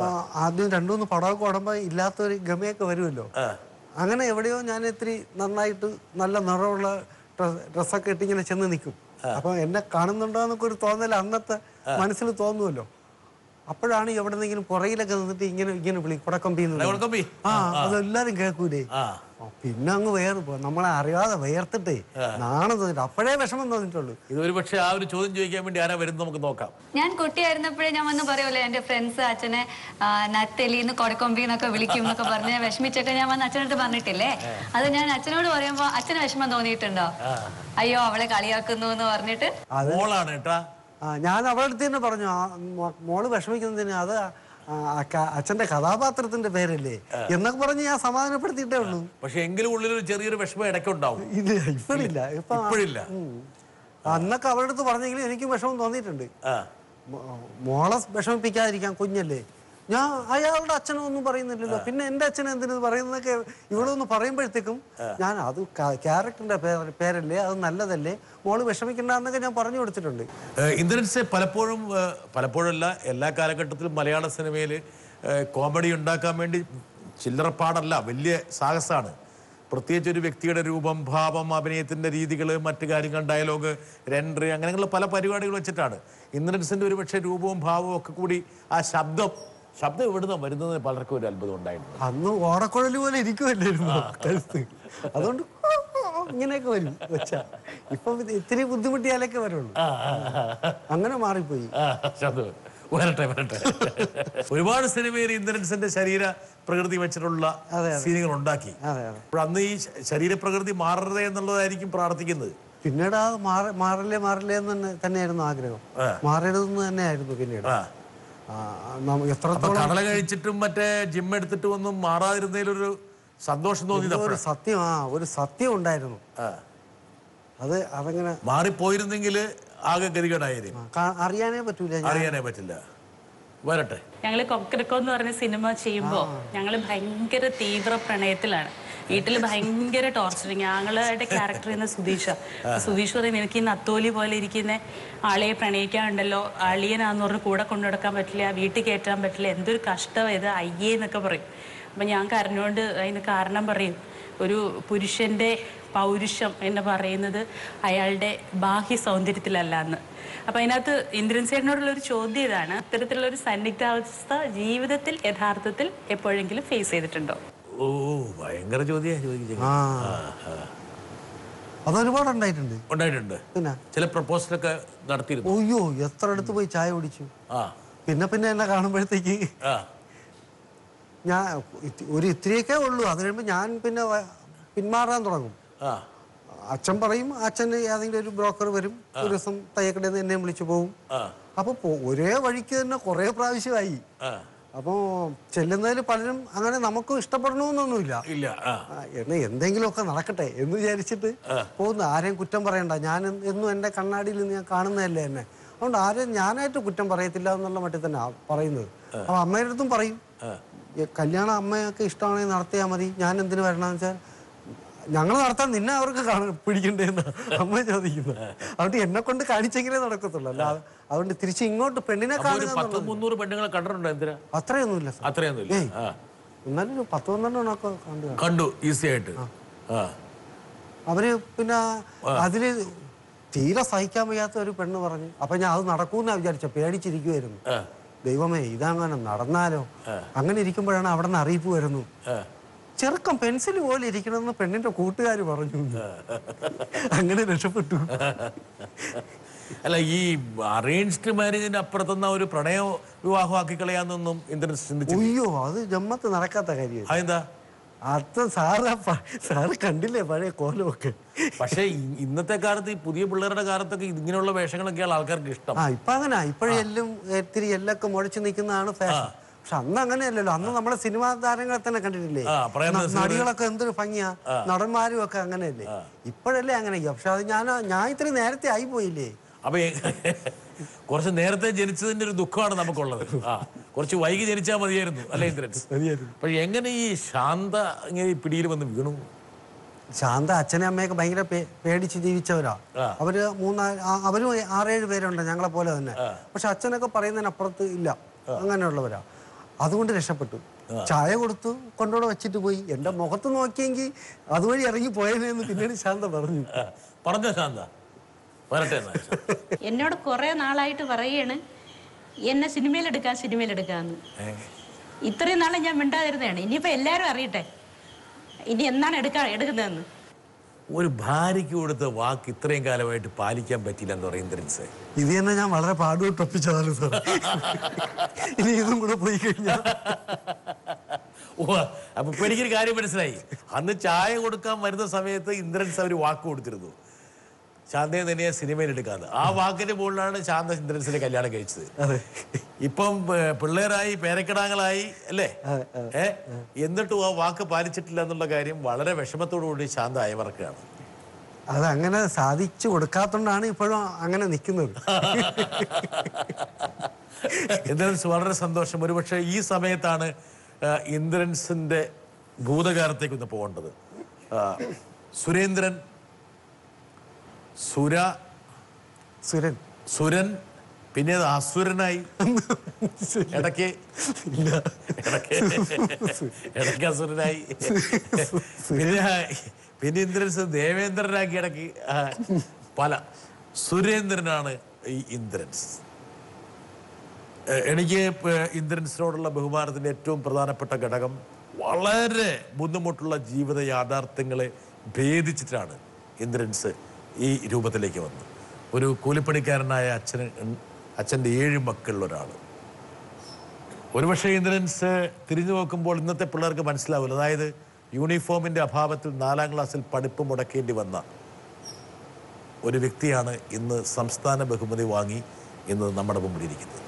ആദ്യം രണ്ടു മൂന്ന് പടമൊക്കെ ഓടുമ്പോൾ ഇല്ലാത്തൊരു ഗമയൊക്കെ വരുമല്ലോ അങ്ങനെ എവിടെയോ ഞാൻ ഇത്തിരി നന്നായിട്ട് നല്ല നിറമുള്ള ഡ്രസ്- ഡ്രസ്സൊക്കെ ഇട്ട് ഇങ്ങനെ ചെന്ന് നിൽക്കും അപ്പൊ എന്നെ കാണുന്നുണ്ടോ എന്നൊക്കെ ഒരു തോന്നൽ അന്നത്തെ മനസ്സിൽ തോന്നുമല്ലോ അപ്പോഴാണ് എവിടെന്നെങ്കിലും പുറകിലൊക്കെ നിന്നിട്ട് ഇങ്ങനെ ഇങ്ങനെ വിളി കുടക്കമ്പി എന്ന് വിളിക്കും. കുടക്കമ്പി? ആ അതെല്ലാരും കേൾക്കൂലേ ആ ആ, പിന്നെ അങ്ങ് വേർ നമ്മളെ അറിയാതെ വേർത്തിട്ടേ നാണം തോന്നിട്ട് അപ്പോഴേ വിഷമം തോന്നിട്ടുള്ളൂ ഇത് ഒരുപക്ഷെ ആ ഒരു ചോദ്യം ചോദിക്കാൻ വേണ്ടി ആരാ വരുന്നത് നമുക്ക് നോക്കാം ഞാൻ കുട്ടിയായിരുന്നപ്പോഴേ ഞാൻ വന്ന് പറയുമല്ലോ എന്റെ ഫ്രണ്ട്സ് അച്ഛനെ ആ, നത്തെലിന്ന് കൊടക്കൊമ്പി എന്നൊക്കെ വിളിക്കും എന്നൊക്കെ പറഞ്ഞ് വിഷമിച്ചൊക്കെ ഞാൻ വന്ന് അച്ഛനടുത്ത് പറഞ്ഞിട്ടില്ലേ അത് ഞാൻ അച്ഛനോട് പറയുമ്പോ അച്ഛന് വിഷമം തോന്നിയിട്ടുണ്ടോ അയ്യോ അവളെ കളിയാക്കുന്നു എന്ന് പറഞ്ഞിട്ട് മോളാണ് കേട്ടാ ആ ഞാൻ അവളുടെ അടുത്ത് തന്നെ പറഞ്ഞു ആ, മോ- മോള് വിഷമിക്കുന്നതിന് അത് ആ, ആ ക- അച്ഛന്റെ കഥാപാത്രത്തിന്റെ പേരല്ലേ എന്നൊക്കെ പറഞ്ഞ് ഞാൻ സമാധാനപ്പെടുത്തിയിട്ടേ ഉള്ളൂ പക്ഷെ എങ്കിലും ഉള്ളിലൊരു ചെറിയൊരു വിഷമം ഇടയ്ക്കുണ്ടാവും ഇല്ല ഇപ്പോഴില്ല ഇപ്പൊ ഇപ്പോഴില്ല അന്നൊക്കെ അവളുടെ അടുത്ത് പറഞ്ഞെങ്കിലും എനിക്ക് വിഷമം തോന്നിയിട്ടുണ്ട് ആ മോ- മോളെ വിഷമിപ്പിക്കാതിരിക്കാൻ കുഞ്ഞല്ലേ ഞാൻ അയാളുടെ അച്ഛനും ഒന്നും പറയുന്നില്ലല്ലോ പിന്നെ എന്റെ അച്ഛൻ എന്തിനു പറയുന്നതൊക്കെ ഇവിടെ ഒന്ന് പറയുമ്പോഴത്തേക്കും ഞാൻ അത് ക്യാരക്ടറിന്റെ പേര് പേരല്ലേ അത് നല്ലതല്ലേ മോള് വിഷമിക്കണ്ടെന്നൊക്കെ ഞാൻ പറഞ്ഞു കൊടുത്തിട്ടുണ്ട് ഏഹ് ഇന്ദ്രൻസ് പലപ്പോഴും ഏഹ് പലപ്പോഴല്ല എല്ലാ കാലഘട്ടത്തിലും മലയാള സിനിമയിൽ കോമഡി ഉണ്ടാക്കാൻ വേണ്ടി ചില്ലറപ്പാടല്ല വലിയ സാഹസമാണ് പ്രത്യേകിച്ച് ഒരു വ്യക്തിയുടെ രൂപം ഭാവം അഭിനയത്തിന്റെ രീതികൾ മറ്റു കാര്യങ്ങൾ ഡയലോഗ് രണ്ടറി അങ്ങനെയുള്ള പല പരിപാടികൾ വെച്ചിട്ടാണ് ഇന്ദ്രൻസിന്റെ ഒരു പക്ഷേ രൂപവും ഭാവവും ഒക്കെ കൂടി ആ ശബ്ദം ശബ്ദം എവിടുന്ന വരുന്നത് പലർക്കും ഒരു അത്ഭുതം ഉണ്ടായിരുന്നു അന്ന് ഓടക്കുഴൽ പോലെ ഇരിക്കുമല്ലായിരുന്നു കഴുത്ത് അതുകൊണ്ട് ഇങ്ങനെയൊക്കെ വരും വെച്ചാ ഇപ്പൊ ഇത് ഇത്തിരി ബുദ്ധിമുട്ടിയാലൊക്കെ വരുള്ളൂ അങ്ങനെ മാറിപ്പോയി ആ, ശബ്ദം വരട്ടെ വരട്ടെ ഒരുപാട് സിനിമയിൽ ഇന്ദ്രൻസിന്റെ ശരീര പ്രകൃതി വെച്ചിട്ടുള്ള സീനുകൾ ഉണ്ടാക്കി അതെ അതെ അപ്പോൾ അന്ന് ഈ ശ- ശരീരപ്രകൃതി മാറരുതേ എന്നുള്ളതായിരിക്കും പ്രാർത്ഥിക്കുന്നത് പിന്നീട് ആ മാറ മാറില്ലേ മാറില്ലേ എന്ന് തന്നെ തന്നെയായിരുന്നു ആഗ്രഹം മാറരുതെന്ന് തന്നെയായിരുന്നു പിന്നീട് ആ ആ, നമ്മ- അപ്പൊ എത്രത്തോളം കടല കഴിച്ചിട്ടും മറ്റേ ജിം എടുത്തിട്ടും ഒന്നും മാറാതിരുന്നതിലൊരു സന്തോഷം തോന്നിയത് ഒരു അപ്പോഴാ. സത്യം ആ ഒരു സത്യം ഉണ്ടായിരുന്നു ആ അത് അതങ്ങനെ മാറിപ്പോയിരുന്നെങ്കിൽ ആകെ ഗതികേടായിരുന്നു കാ- അറിയാനേ പറ്റൂല ഞാൻ അറിയാനേ പറ്റില്ല വരട്ടെ ഞങ്ങൾ കൊക്കരക്കോ എന്ന് പറഞ്ഞ സിനിമ ചെയ്യുമ്പോൾ ഞങ്ങൾ ഭയങ്കര തീവ്ര പ്രണയത്തിലാണ് വീട്ടിൽ ഭയങ്കര ടോർച്ചറിങ് ഞങ്ങളുടെ ക്യാരക്ടർ ചെയ്യുന്ന സുധീഷ സുധീഷ് പറയും എനിക്ക് ഈ നത്തോലി പോലെ ഇരിക്കുന്ന ആളെ പ്രണയിക്കാനുണ്ടല്ലോ അളിയനാന്ന് പറഞ്ഞ് കൂടെ കൊണ്ടു നടക്കാൻ പറ്റില്ല വീട്ടിൽ കയറ്റാൻ പറ്റില്ല എന്തൊരു കഷ്ടം ഇത് അയ്യേ എന്നൊക്കെ പറയും അപ്പം ഞാൻ കരഞ്ഞുകൊണ്ട് അതിന് കാരണം പറയും ഒരു പുരുഷന്റെ പൗരുഷം എന്ന് പറയുന്നത് അയാളുടെ ബാഹ്യ സൗന്ദര്യത്തിലല്ല എന്ന് അപ്പൊ അതിനകത്ത് ഇന്ദ്രൻ സേനോടുള്ള ഒരു ചോദ്യം ഇതാണ് ഇത്തരത്തിലുള്ള ഒരു സന്നിഗ്ധാവസ്ഥ ജീവിതത്തിൽ യഥാർത്ഥത്തിൽ എപ്പോഴെങ്കിലും ഫേസ് ചെയ്തിട്ടുണ്ടോ ഓ ഭയങ്കര ചോദ്യം ചോദിച്ചത് ആ അതൊരുപാട് ഉണ്ടായിട്ടുണ്ട് ഉണ്ടായിട്ടുണ്ട് പിന്നെ ചില പ്രപ്പോസലൊക്കെ നടത്തിയിരുന്നു ഒയ്യോ എത്ര അടുത്ത് പോയി ചായ കുടിച്ചു ആ പിന്നെ പിന്നെ എന്നെ കാണുമ്പോഴത്തേക്ക് ആ ഞാൻ ഇത്തി- ഒരു ഇത്തിരിയൊക്കെ ഉള്ളൂ അത് കഴിയുമ്പോൾ ഞാൻ പിന്നെ വ- പിന്മാറാൻ തുടങ്ങും ആ അച്ഛൻ പറയും അച്ഛന് ഏതെങ്കിലും ഒരു ബ്രോക്കർ വരും ഒരു ദിവസം തയ്യക്കടയിൽ നിന്ന് എന്നെ വിളിച്ചു പോകും ആ അപ്പൊ പോ- ഒരേ വഴിക്ക് തന്നെ കുറെ പ്രാവശ്യമായി ആ അപ്പോൾ ചെല്ലുന്നതിൽ പലരും അങ്ങനെ നമുക്കും ഇഷ്ടപ്പെടണമെന്നൊന്നുമില്ല ഇല്ല ആ ആ, എന്നാ എന്തെങ്കിലുമൊക്കെ നടക്കട്ടെ എന്ന് വിചാരിച്ചിട്ട് പോകുന്നു ആരെയും കുറ്റം പറയണ്ട ഞാൻ എന്ന് എന്നും എൻ്റെ കണ്ണാടിയിൽ നിന്ന് ഞാൻ കാണുന്നതല്ലേ എന്നെ അതുകൊണ്ട് ആരെയും ഞാനായിട്ട് കുറ്റം പറയത്തില്ല എന്നുള്ള മട്ടിൽ തന്നെ ആ പറയുന്നത് അപ്പൊ അമ്മയുടെ അടുത്തും പറയും ഈ കല്യാണം അമ്മയൊക്കെ ഇഷ്ടമാണെങ്കിൽ നടത്തിയാൽ മതി ഞാൻ എന്തിനു വരണമെന്ന് വെച്ചാൽ ഞങ്ങൾ നടത്താൻ നിന്നെ അവർക്ക് കാണ പിടിക്കണ്ടേന്ന് അമ്മ ചോദിക്കുന്നത് അതുകൊണ്ട് എന്നെ കൊണ്ട് കാണിച്ചെങ്കിലേ നടക്കത്തുള്ളൂ അല്ല അതുകൊണ്ട് തിരിച്ച് ഇങ്ങോട്ട് പെണ്ണിനെ അപ്പൊ ഒരു കാണുക പത്ത് എന്നുള്ളത് മുന്നൂറ് പെണ്ണുങ്ങളെ കണ്ടിട്ടുണ്ടോ എന്തിനാ അത്രയൊന്നുമില്ല സാർ അത്രയൊന്നുമില്ല ഏയ്. ആ എന്നാലും ഒരു പത്ത് പന്ത്രണ്ടെണ്ണമൊക്കെ കണ്ടു കാണും. കണ്ടു ഈസി ആയിട്ട് ആ അവര് പിന്നെ അതില് തീരെ സഹിക്കാൻ വയ്യാത്ത ഒരു പെണ്ണ് പറഞ്ഞു അപ്പൊ ഞാൻ അത് നടക്കൂന്നാ വിചാരിച്ച പേടിച്ചിരിക്കുമായിരുന്നു ദൈവമേ ഇതങ്ങനെ നടന്നാലോ അങ്ങനെ ഇരിക്കുമ്പോഴാണ് അവിടെ നിന്ന് അറിയിപ്പ് വരുന്നു ചെറുക്കം പെൻസിൽ പോലെ ഇരിക്കണമെന്ന് പെണ്ണിന്റെ കൂട്ടുകാർ പറഞ്ഞു അങ്ങനെ രക്ഷപ്പെട്ടു അല്ല ഈ അറേഞ്ച്ഡ് മാരേജിന്റെ അപ്പുറത്തുനിന്ന് ഒരു പ്രണയ വിവാഹമാക്കി കളയാന്നൊന്നും ഇന്ദ്രൻസ് ചിന്തിച്ചു അയ്യോ അത് ജമ്മത്ത് നടക്കാത്ത കാര്യം അതെന്താ അത് സാറാ പ- സാറ് കണ്ടില്ലേ പഴയ കോലമൊക്കെ പക്ഷേ ഇ- ഇന്നത്തെ കാലത്ത് ഈ പുതിയ പിള്ളേരുടെ കാലത്തൊക്കെ ഇങ്ങനെയുള്ള വേഷങ്ങളൊക്കെയാണ് ആൾക്കാർക്ക് ഇഷ്ടം ആ ഇപ്പൊ അങ്ങനെ ഇപ്പോഴെല്ലാം ഇത്തിരി എല്ലൊക്കെ മുഴച്ചു നിൽക്കുന്നതാണ് ഫാഷൻ പക്ഷെ അന്ന് അങ്ങനെയല്ലല്ലോ അന്ന് നമ്മളെ സിനിമാ താരങ്ങളെ തന്നെ കണ്ടിട്ടില്ലേ ആ, പ്രേം ന- നസീർ. നടികളൊക്കെ എന്തൊരു ഭംഗിയാ നടന്മാരും ഒക്കെ അങ്ങനെയല്ലേ ഇപ്പോഴല്ലേ അങ്ങനെയൊക്കെ പക്ഷെ അത് ഞാൻ ഞാൻ ഇത്തിരി നേരത്തെ ആയി പോയില്ലേ അപ്പൊ എ- കുറച്ച് നേരത്തെ ജനിച്ചതിന്റെ ഒരു ദുഃഖമാണ് നമുക്കുള്ളത് ആ കുറച്ച് വൈകി ജനിച്ചാൽ മതിയായിരുന്നു അല്ലേ ഇന്ദ്രൻസ് പക്ഷെ എങ്ങനെ ഈ ശാന്ത ഇങ്ങനെ ഈ പിടിയിൽ വന്ന് വീണു ശാന്ത അച്ഛനെ അമ്മയൊക്കെ ഭയങ്കര പേ- പേടിച്ച് ജീവിച്ചവരാ ആ. അവര് മൂന്നാ ആ- അവരും ആറേഴ് പേരുണ്ട് ഞങ്ങളെ പോലെ തന്നെ പക്ഷെ അച്ഛനൊക്കെ പറയുന്നതിനപ്പുറത്ത് ഇല്ല അങ്ങനെയുള്ളവരാ അതുകൊണ്ട് രക്ഷപ്പെട്ടു ചായ കൊടുത്തു കൊണ്ടുകൂടെ വെച്ചിട്ട് പോയി എന്റെ മുഖത്ത് നോക്കിയെങ്കിൽ അതുവഴി ഇറങ്ങി പോയതെന്ന് പിന്നീട് ശാന്ത പറഞ്ഞു ആ, പറഞ്ഞോ ശാന്ത വരട്ടെ എന്നാ എന്നോട് കുറെ നാളായിട്ട് പറയാണ് എന്നെ സിനിമയിലെടുക്കാം സിനിമയിലെടുക്കാന്ന് ഇത്രയും നാളെ ഞാൻ മിണ്ടാതിരുന്നതാണ് ഇനിയിപ്പോ എല്ലാരും അറിയട്ടെ ഇനി എന്നാണ് എടുക്കാ എടുക്കുന്നതെന്ന് ഒരു ഭാര്യയ്ക്ക് കൊടുത്ത വാക്ക് ഇത്രയും കാലമായിട്ട് പാലിക്കാൻ പറ്റില്ല എന്ന് പറയും ഇന്ദ്രൻസ് ഇത് തന്നെ ഞാൻ വളരെ പാടുപെട്ട് ഒപ്പിച്ചതാണ് സാർ ഇനി ഇതും കൂടെ പോയി കഴിഞ്ഞാൽ ഓ അപ്പൊ ഇപ്പൊ എനിക്കൊരു കാര്യം മനസ്സിലായി അന്ന് ചായ കൊടുക്കാൻ വരുന്ന സമയത്ത് ഇന്ദ്രൻസ് അവർ വാക്ക് കൊടുത്തിരുന്നു ശാന്തയെ തന്നെയാ സിനിമയിൽ എടുക്കാന്ന് ആ വാക്കിന്റെ മുകളിലാണ് ശാന്ത ഇന്ദ്രൻസിനെ കല്യാണം കഴിച്ചത് അതെ ഇപ്പം ഏ, പിള്ളേരായി പേരക്കിടാങ്ങളായി അല്ലേ ഏ എന്നിട്ടും ആ വാക്ക് പാലിച്ചിട്ടില്ല എന്നുള്ള കാര്യം വളരെ വിഷമത്തോടു കൂടി ശാന്ത അയവറക്കുകയാണ് അത് അങ്ങനെ സാധിച്ചു കൊടുക്കാത്തോണ്ടാണ് ഇപ്പോഴും അങ്ങനെ നിൽക്കുന്നത് ഇന്ദ്രൻസ് വളരെ സന്തോഷം ഒരുപക്ഷെ ഈ സമയത്താണ് ആ, ഇന്ദ്രൻസിന്റെ ഭൂതകാലത്തേക്ക് ഒന്ന് പോകേണ്ടത് ആ, സുരേന്ദ്രൻ സുര സുരൻ സുരൻ പിന്നെ അത് അസുരനായി ഇടയ്ക്ക് ഇടയ്ക്ക് ഇടയ്ക്ക് അസുരനായി പിന്നെ പിന്നെ ഇന്ദ്രൻസ് ദേവേന്ദ്രനാക്കി ഇടയ്ക്ക് ആ, പല സുരേന്ദ്രനാണ് ഈ ഇന്ദ്രൻസ് ഏഹ് എനിക്ക് ഇപ്പൊ ഇന്ദ്രൻസിനോടുള്ള ബഹുമാനത്തിന്റെ ഏറ്റവും പ്രധാനപ്പെട്ട ഘടകം വളരെ ബുദ്ധിമുട്ടുള്ള ജീവിത യാഥാർത്ഥ്യങ്ങളെ ഭേദിച്ചിട്ടാണ് ഇന്ദ്രൻസ് ഈ രൂപത്തിലേക്ക് വന്നത് ഒരു കൂലിപ്പണിക്കാരനായ അച്ഛന് അച്ഛൻ്റെ ഏഴ് മക്കളിൽ ഒരാൾ ഒരുപക്ഷെ ഇന്ദ്രൻസ് തിരിഞ്ഞു നോക്കുമ്പോൾ ഇന്നത്തെ പിള്ളേർക്ക് മനസ്സിലാവില്ല അതായത് യൂണിഫോമിന്റെ അഭാവത്തിൽ നാലാം ക്ലാസ്സിൽ പഠിപ്പ് മുടക്കേണ്ടി വന്ന ഒരു വ്യക്തിയാണ് ഇന്ന് സംസ്ഥാന ബഹുമതി വാങ്ങി ഇന്ന് നമ്മുടെ മുമ്പിലിരിക്കുന്നത്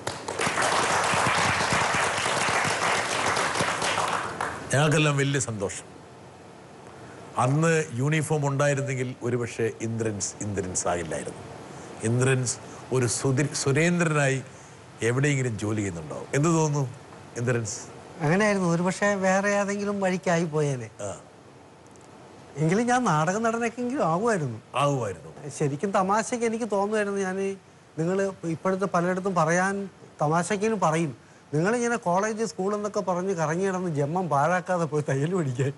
ഞങ്ങൾക്കെല്ലാം വലിയ സന്തോഷം അന്ന് യൂണിഫോം ഉണ്ടായിരുന്നെങ്കിൽ ഒരുപക്ഷെ ഇന്ദ്രൻസ് ഇന്ദ്രൻസ് ആയില്ലായിരുന്നു ഇന്ദ്രൻസ് ഒരു സുധി സുരേന്ദ്രനായി എവിടെയെങ്കിലും ജോലി ചെയ്യുന്നുണ്ടാവും എന്ത് തോന്നുന്നു ഇന്ദ്രൻസ് അങ്ങനെയായിരുന്നു ഒരു പക്ഷേ വേറെ ഏതെങ്കിലും വഴിക്കായി പോയേനെ ആ എങ്കിലും ഞാൻ നാടക നടനൊക്കെങ്കിലും ആവുമായിരുന്നു ആകുമായിരുന്നു ശരിക്കും തമാശയ്ക്ക് എനിക്ക് തോന്നുമായിരുന്നു ഞാൻ നിങ്ങൾ ഇപ്പോഴത്തെ പലയിടത്തും പറയാൻ തമാശയ്ക്കിനും പറയും നിങ്ങളിങ്ങനെ കോളേജ് സ്കൂൾ എന്നൊക്കെ പറഞ്ഞ് കറങ്ങി കിടന്ന് ജന്മം പാഴാക്കാതെ പോയി തയ്യൽ പഠിക്കാൻ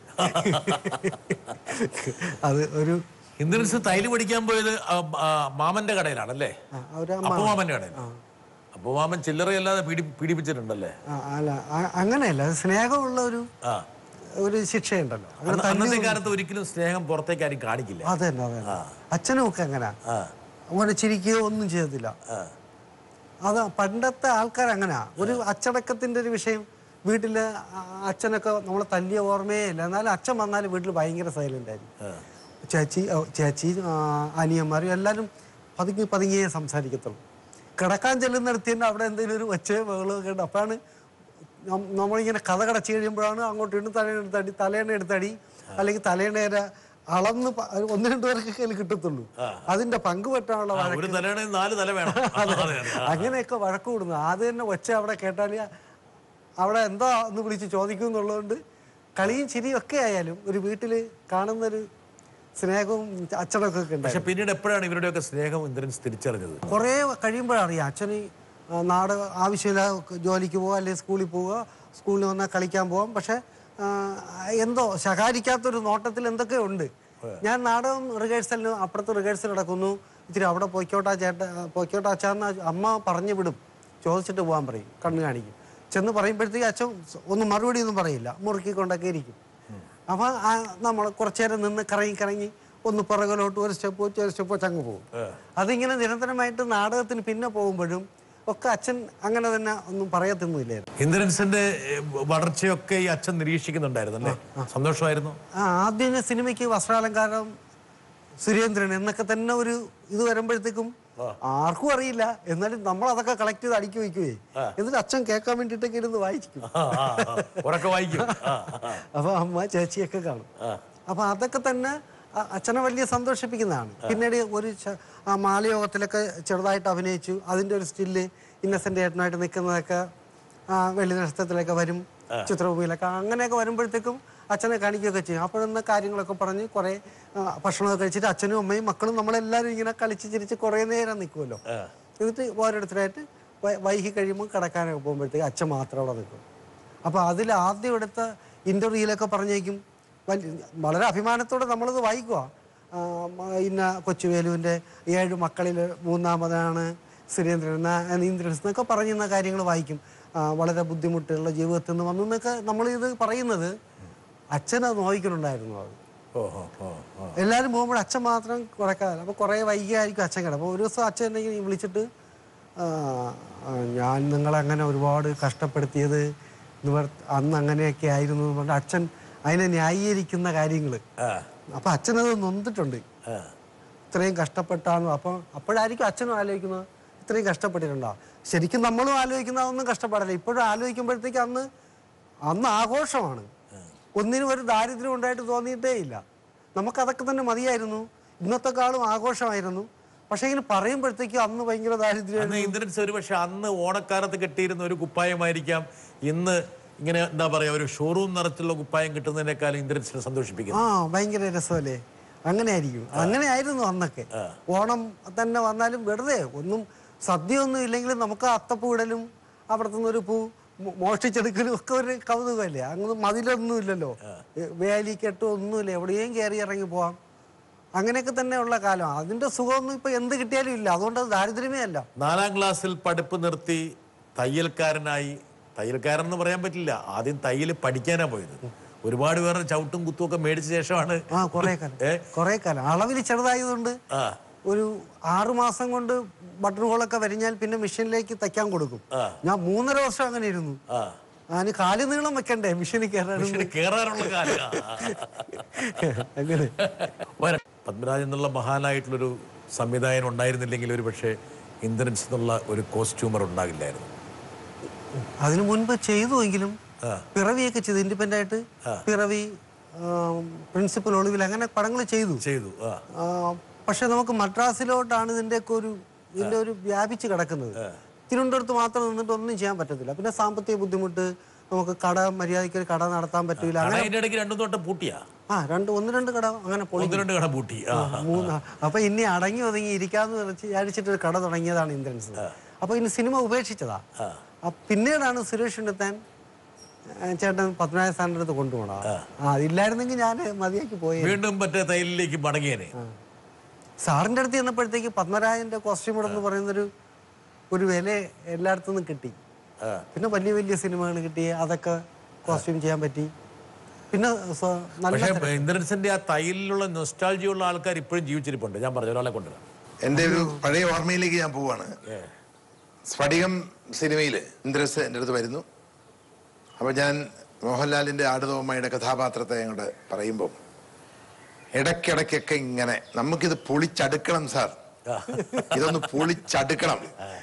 അത് ഒരു ഇന്ദ്രൻസ് തൈല് പഠിക്കാൻ പോയത് ആ, ആ, മാമന്റെ കടയിലാണല്ലേ ആ, ഒരു അമ്മ- അപ്പുമാമന്റെ കടയിൽ അപ്പുമാമൻ ചില്ലറയല്ലാതെ പീഡി പീഡിപ്പിച്ചിട്ടുണ്ടല്ലേ ആ, അല്ല ആ- അങ്ങനെയല്ല അത് സ്നേഹമുള്ള ഒരു ആ ഒരു ശിക്ഷയുണ്ടല്ലോ അങ്ങനെ അന്ന് തല്ലി അന്നത്തെ കാലത്ത് ഒരിക്കലും സ്നേഹം പുറത്തേക്ക് ആരും കാണിക്കില്ല അതെ തന്നെ അതെ തന്നെ. അച്ഛനും ഒക്കെ അങ്ങനെ ആ അങ്ങനെ ചിരിക്കുകയോ ഒന്നും ചെയ്യത്തില്ല ആ അത് പണ്ടത്തെ ആൾക്കാർ അങ്ങനെയാ ഒരു അച്ചടക്കത്തിന്റെ ഒരു വിഷയം വീട്ടില് ആ- അച്ഛനൊക്കെ നമ്മളെ തല്ലിയ ഓർമ്മയേ ഇല്ല എന്നാലും അച്ഛൻ വന്നാൽ വീട്ടിൽ ഭയങ്കര സൈലന്റ് ആയിരുന്നു ചേച്ചി ഓ, ചേച്ചി ആ, അനിയന്മാരും എല്ലാവരും പതുങ്ങി പതുങ്ങിയേ സംസാരിക്കത്തുള്ളൂ കിടക്കാൻ ചെല്ലുന്നിടത്ത് തന്നെ അവിടെ എന്തെങ്കിലും ഒരു ഒച്ചയോ ബഹളമോ ഒക്കെ ഉണ്ട് അപ്പോഴാണ് നം- നമ്മളിങ്ങനെ കഥ കടച്ച് കഴിയുമ്പോഴാണ് അങ്ങോട്ട് ഇട്ട് തലേണ എടുത്തടി തലേണ എടുത്തടി അല്ലെങ്കിൽ തലേണേര അളന്ന് പ- ഒന്ന് രണ്ടു പേർക്ക് കയ്യിൽ കിട്ടത്തുള്ളൂ അതിന്റെ പങ്ക് പറ്റാനുള്ള ആ, വഴക്ക് ഒരു തലയാണെങ്കിൽ നാല് തല വേണം അതെ, അതെ. അങ്ങനെയൊക്കെ വഴക്ക് കൂടുന്നു ആദ്യം തന്നെ ഒച്ച അവിടെ കേട്ടാൽ അവിടെ എന്താ എന്ന് വിളിച്ച് ചോദിക്കും എന്നുള്ളതുകൊണ്ട് കളിയും ചിരിയും ഒക്കെ ആയാലും ഒരു വീട്ടിൽ കാണുന്നൊരു സ്നേഹവും അച്ചടക്കമൊക്കെ പക്ഷെ ഉണ്ടായിരുന്നു പിന്നീട് എപ്പോഴാണ് ഇവരുടെയൊക്കെ സ്നേഹം ഇന്ദ്രൻസ് തിരിച്ചറിഞ്ഞത് കുറേ കഴിയുമ്പോഴറിയാം അച്ഛന് ആ, നാട് ആവശ്യമില്ല ജോലിക്ക് പോവുക അല്ലെങ്കിൽ സ്കൂളിൽ പോവുക സ്കൂളിൽ വന്നാൽ കളിക്കാൻ പോവാം പക്ഷെ ആ, എന്തോ ശകാരിക്കാത്തൊരു നോട്ടത്തിൽ എന്തൊക്കെയോ ഉണ്ട് ഞാൻ നാടകം റിഹേഴ്സലിന് അപ്പുറത്ത് റിഹേഴ്സൽ നടക്കുന്നു ഇത്തിരി അവിടെ പൊയ്ക്കോട്ടാ ചേട്ട പൊയ്ക്കോട്ടാ അച്ഛാന്ന് അമ്മ പറഞ്ഞു വിടും ചോദിച്ചിട്ട് പോകാൻ പറയും കണ്ണ് കാണിക്കും ചെന്ന് പറയുമ്പോഴത്തേക്ക് അച്ഛൻ ഒന്നും മറുപടി ഒന്നും പറയില്ല മുറുക്കിക്കൊണ്ടൊക്കെ ഇരിക്കും അപ്പം നമ്മൾ കുറച്ചു നേരം നിന്ന് കറങ്ങി കറങ്ങി ഒന്ന് പുറകിലോട്ട് ഒരു സ്റ്റെപ്പ് വെച്ച് ഒരു സ്റ്റെപ്പ് വെച്ച് അങ്ങ് പോകും അതിങ്ങനെ നിരന്തരമായിട്ട് നാടകത്തിന് പിന്നെ പോകുമ്പോഴും ഒക്കെ അച്ഛൻ അങ്ങനെ തന്നെ ഒന്നും പറയത്തൊന്നുമില്ലായിരുന്നു ഇന്ദ്രൻസിന്റെ ഏഹ്, വളർച്ചയൊക്കെ ഈ അച്ഛൻ നിരീക്ഷിക്കുന്നുണ്ടായിരുന്നു അല്ലേ സന്തോഷമായിരുന്നു ആ ആദ്യം ഞാൻ സിനിമയ്ക്ക് വസ്ത്രാലങ്കാരം സുരേന്ദ്രൻ എന്നൊക്കെ തന്നെ ഒരു ഇത് വരുമ്പോഴത്തേക്കും ആർക്കും അറിയില്ല എന്നാലും നമ്മൾ അതൊക്കെ കളക്ട് ചെയ്ത് അടുക്കി വയ്ക്കുകയെ എന്നിട്ട് അച്ഛൻ കേൾക്കാൻ വേണ്ടിയിട്ടൊക്കെ ഇരുന്ന് വായിക്കും ആ, ആ, ആ. ഉറക്കെ വായിക്കും ആ, ആ. അപ്പൊ അമ്മ ചേച്ചിയൊക്കെ കാണും അപ്പൊ അതൊക്കെ തന്നെ അ- അച്ഛനെ വലിയ സന്തോഷിപ്പിക്കുന്നതാണ് പിന്നീട് ഒരു ച- ആ മാലയോഗത്തിലൊക്കെ ചെറുതായിട്ട് അഭിനയിച്ചു അതിന്റെ ഒരു സ്റ്റില്ല് ഇന്നസെന്റ് ഏട്ടനായിട്ട് നിൽക്കുന്നതൊക്കെ ആ വെള്ളി നക്ഷത്രത്തിലൊക്കെ വരും ചിത്രഭൂമിയിലൊക്കെ അങ്ങനെയൊക്കെ വരുമ്പോഴത്തേക്കും അച്ഛനെ കാണിക്കുകയൊക്കെ ചെയ്യും അപ്പോഴൊന്ന് കാര്യങ്ങളൊക്കെ പറഞ്ഞ് കുറേ ആ, ഭക്ഷണമൊക്കെ കഴിച്ചിട്ട് അച്ഛനും അമ്മയും മക്കളും നമ്മളെല്ലാവരും ഇങ്ങനെ കളിച്ച് ചിരിച്ച് കുറേ നേരം നിൽക്കുമല്ലോ എന്നിട്ട് ഓരോരുത്തരായിട്ട് വൈ- വൈകി കഴിയുമ്പോൾ കിടക്കാനൊക്കെ പോകുമ്പോഴത്തേക്ക് അച്ഛൻ മാത്രം അവിടെ നിൽക്കും അപ്പോൾ അതിൽ ആദ്യം എടുത്ത ഇൻ്റർവ്യൂലൊക്കെ പറഞ്ഞേക്കും വലിയ വളരെ അഭിമാനത്തോടെ നമ്മളത് വായിക്കുക ഇന്ന കൊച്ചുവേലുവിൻ്റെ ഏഴ് മക്കളിൽ മൂന്നാമതാണ് സുരേന്ദ്രൻ എന്ന ഇന്ദ്രൻസ് എന്നൊക്കെ പറയുന്ന കാര്യങ്ങൾ വായിക്കും ആ, വളരെ ബുദ്ധിമുട്ടുള്ള ജീവിതത്തിൽ നിന്ന് വന്നു എന്നൊക്കെ നമ്മളിത് പറയുന്നത് അച്ഛനത് നോക്കിയിട്ടുണ്ടായിരുന്നു അത് ഓ ഓ ഓ ഓ എല്ലാവരും പോകുമ്പോൾ അച്ഛൻ മാത്രം കുറയ്ക്കാതെ അപ്പോൾ കുറേ വൈകിയായിരിക്കും അച്ഛൻ കിടക്കും അപ്പോൾ ഒരു ദിവസം അച്ഛൻ എന്നെ ഇങ്ങനെ വിളിച്ചിട്ട് ആ, ആ, ഞാൻ നിങ്ങളങ്ങനെ ഒരുപാട് കഷ്ടപ്പെടുത്തിയത് നിവർ അന്ന് അങ്ങനെയൊക്കെ ആയിരുന്നു എന്ന് പറഞ്ഞിട്ട് അച്ഛൻ അതിനെ ന്യായീകരിക്കുന്ന കാര്യങ്ങൾ അപ്പം അച്ഛനത് നൊന്നിട്ടുണ്ട് ഇത്രയും കഷ്ടപ്പെട്ടാണ് അപ്പം അപ്പോഴായിരിക്കും അച്ഛനും ആലോചിക്കുന്നത് ഇത്രയും കഷ്ടപ്പെട്ടിട്ടുണ്ടോ ശരിക്കും നമ്മളും ആലോചിക്കുന്ന അതൊന്നും കഷ്ടപ്പാടല്ല ഇപ്പോഴും ആലോചിക്കുമ്പോഴത്തേക്ക് അന്ന് അന്ന് ആഘോഷമാണ് ഒന്നിനും ഒരു ദാരിദ്ര്യം ഉണ്ടായിട്ട് തോന്നിയിട്ടേ ഇല്ല നമുക്കതൊക്കെ തന്നെ മതിയായിരുന്നു ഇന്നത്തെക്കാളും ആഘോഷമായിരുന്നു പക്ഷേ ഇങ്ങനെ പറയുമ്പോഴത്തേക്ക് അന്ന് ഭയങ്കര ദാരിദ്ര്യം അന്ന് ഇന്ദ്രൻസ് ഒരു പക്ഷെ അന്ന് ഓണക്കാലത്ത് കിട്ടിയിരുന്ന ഒരു കുപ്പായമായിരിക്കാം ഇന്ന് ഇങ്ങനെ എന്താ പറയാ ഒരു ഷോറൂം നിറച്ചുള്ള കുപ്പായം കിട്ടുന്നതിനേക്കാളും ഇന്ദ്രൻസിനെ സന്തോഷിപ്പിക്കുന്നു ആ ഭയങ്കര രസമല്ലേ അങ്ങനെ ആയിരിക്കും അങ്ങനെ ആയിരുന്നു അന്നൊക്കെ ഓണം തന്നെ വന്നാലും വെറുതെ ഒന്നും സദ്യ ഒന്നും ഇല്ലെങ്കിലും നമുക്ക് അത്തപ്പൂ ഇടലും അവിടുത്തെ നിന്ന് ഒരു പൂ മോ- മോഷ്ടിച്ചെടുക്കലും ഒക്കെ ഒരു കൗതുകമല്ലേ അങ്ങ് മതിലൊന്നും ഇല്ലല്ലോ വേലി കെട്ടോ ഒന്നുമില്ല എവിടെയും കയറി ഇറങ്ങി പോവാം അങ്ങനെയൊക്കെ തന്നെയുള്ള കാലം അതിന്റെ സുഖമൊന്നും ഇപ്പൊ എന്ത് കിട്ടിയാലും ഇല്ല അതുകൊണ്ട് അത് ദാരിദ്ര്യമേ അല്ല നാലാം ക്ലാസ്സിൽ പഠിപ്പ് നിർത്തി തയ്യൽക്കാരനായി തയ്യൽക്കാരൻ എന്ന് പറയാൻ പറ്റില്ല ആദ്യം തയ്യൽ പഠിക്കാനാ പോയത് ഒരുപാട് പേരുടെ ചവിട്ടും കുത്തും ഒക്കെ മേടിച്ച ശേഷമാണ് ആ കുറെ കാലം കുറെ കാലം അളവിൽ ചെറുതായതുകൊണ്ട് ആ ഒരു ആറു മാസം കൊണ്ട് ബട്ടൺ ഹോളൊക്കെ വരിഞ്ഞാൽ പിന്നെ മെഷീനിലേക്ക് തയ്ക്കാൻ കൊടുക്കും ഞാൻ മൂന്നര വർഷം അങ്ങനെ ഇരുന്നു ആ അതിന് കാല് നീളം വെക്കണ്ടേ മെഷീനിൽ കയറാനും മനുഷ്യന് കേറാനുള്ള കാലം അങ്ങനെ വര- പത്മരാജൻ എന്നുള്ള മഹാനായിട്ടുള്ളൊരു സംവിധായകൻ ഉണ്ടായിരുന്നില്ലെങ്കിൽ ഒരു പക്ഷേ ഇന്ദ്രൻസ് എന്നുള്ള ഒരു കോസ്റ്റ്യൂമർ ഉണ്ടാകില്ലായിരുന്നു അതിനു മുൻപ് ചെയ്തു എങ്കിലും ആ. പിറവിയൊക്കെ ചെയ്തു ഇൻഡിപെൻഡന്റ് ആയിട്ട് പിറവി പ്രിൻസിപ്പൽ ഒളിവിൽ അങ്ങനെ പടങ്ങൾ ചെയ്തു ചെയ്തു ആ ആ, പക്ഷെ നമുക്ക് മദ്രാസിലോട്ടാണ് ഇതിൻ്റെയൊക്കെ ഒരു ഇതിൻ്റെ ഒരു വ്യാപിച്ച് കിടക്കുന്നത് തിരുവനന്തപുരത്ത് മാത്രം നിന്നിട്ട് ഒന്നും ചെയ്യാൻ പറ്റത്തില്ല പിന്നെ സാമ്പത്തിക ബുദ്ധിമുട്ട് നമുക്ക് കട മര്യാദയ്ക്ക് ഒരു കട നടത്താൻ പറ്റൂല കട അങ്ങനെ അതിന്റെ ഇടയ്ക്ക് രണ്ടു തോട്ടം പൂട്ടിയാ ആ രണ്ട് ഒന്ന് രണ്ട് കട അങ്ങനെ പൊളി ഒന്ന് രണ്ട് കട പൂട്ടി ആ മൂന്ന് അപ്പൊ ഇനി അടങ്ങി ഒതുങ്ങി ഇരിക്കാന്ന് വിചാരിച്ച് വിചാരിച്ചിട്ട് ഒരു കട തുടങ്ങിയതാണ് ഇന്ദ്രൻസ് അപ്പൊ ഇനി സിനിമ ഉപേക്ഷിച്ചതാ ആ, പിന്നീടാണ് സുരേഷ് ഉണ്ടെത്താൻ ചേട്ടൻ പത്മനാഭ സ്ഥാൻ്റെ അടുത്ത് കൊണ്ടുപോകണം ആ അതില്ലായിരുന്നെങ്കിൽ ഞാൻ മതിയാക്കി പോയി വീണ്ടും മറ്റേ തയ്യലിലേക്ക് മടങ്ങിയേനെ സാറിന്റെ അടുത്ത് ചെന്നപ്പോഴത്തേക്ക് പത്മരാജന്റെ കോസ്റ്റ്യൂം എന്ന് പറയുന്നൊരു ഒരു വില എല്ലായിടത്തു നിന്നും കിട്ടി പിന്നെ വലിയ വലിയ സിനിമകൾ കിട്ടി അതൊക്കെ കോസ്റ്റ്യൂം ചെയ്യാൻ പറ്റി പിന്നെ സ്വ- നല്ല പക്ഷേ ഇന്ദ്രൻസിന്റെ ആ തയ്യലിലുള്ള നൊസ്റ്റാൾജിയുള്ള ആൾക്കാർ ഇപ്പോഴും ജീവിച്ചിരിപ്പുണ്ട് ഞാൻ പറഞ്ഞു ഒരാളെ കൊണ്ടുവരാം എൻ്റെ ഒരു പഴയ ഓർമ്മയിലേക്ക് ഞാൻ പോവാണ് സ്ഫടികം സിനിമയിൽ ഇന്ദ്രസ് എൻ്റെ അടുത്ത് വരുന്നു അപ്പോൾ ഞാൻ മോഹൻലാലിൻ്റെ ആടുതോമ്മയുടെ കഥാപാത്രത്തെ അങ്ങോട്ട് പറയുമ്പോൾ ഇടയ്ക്കിടയ്ക്കൊക്കെ ഇങ്ങനെ നമുക്കിത് പൊളിച്ചടുക്കണം സാർ ഇതൊന്ന് പൊളിച്ചടുക്കണം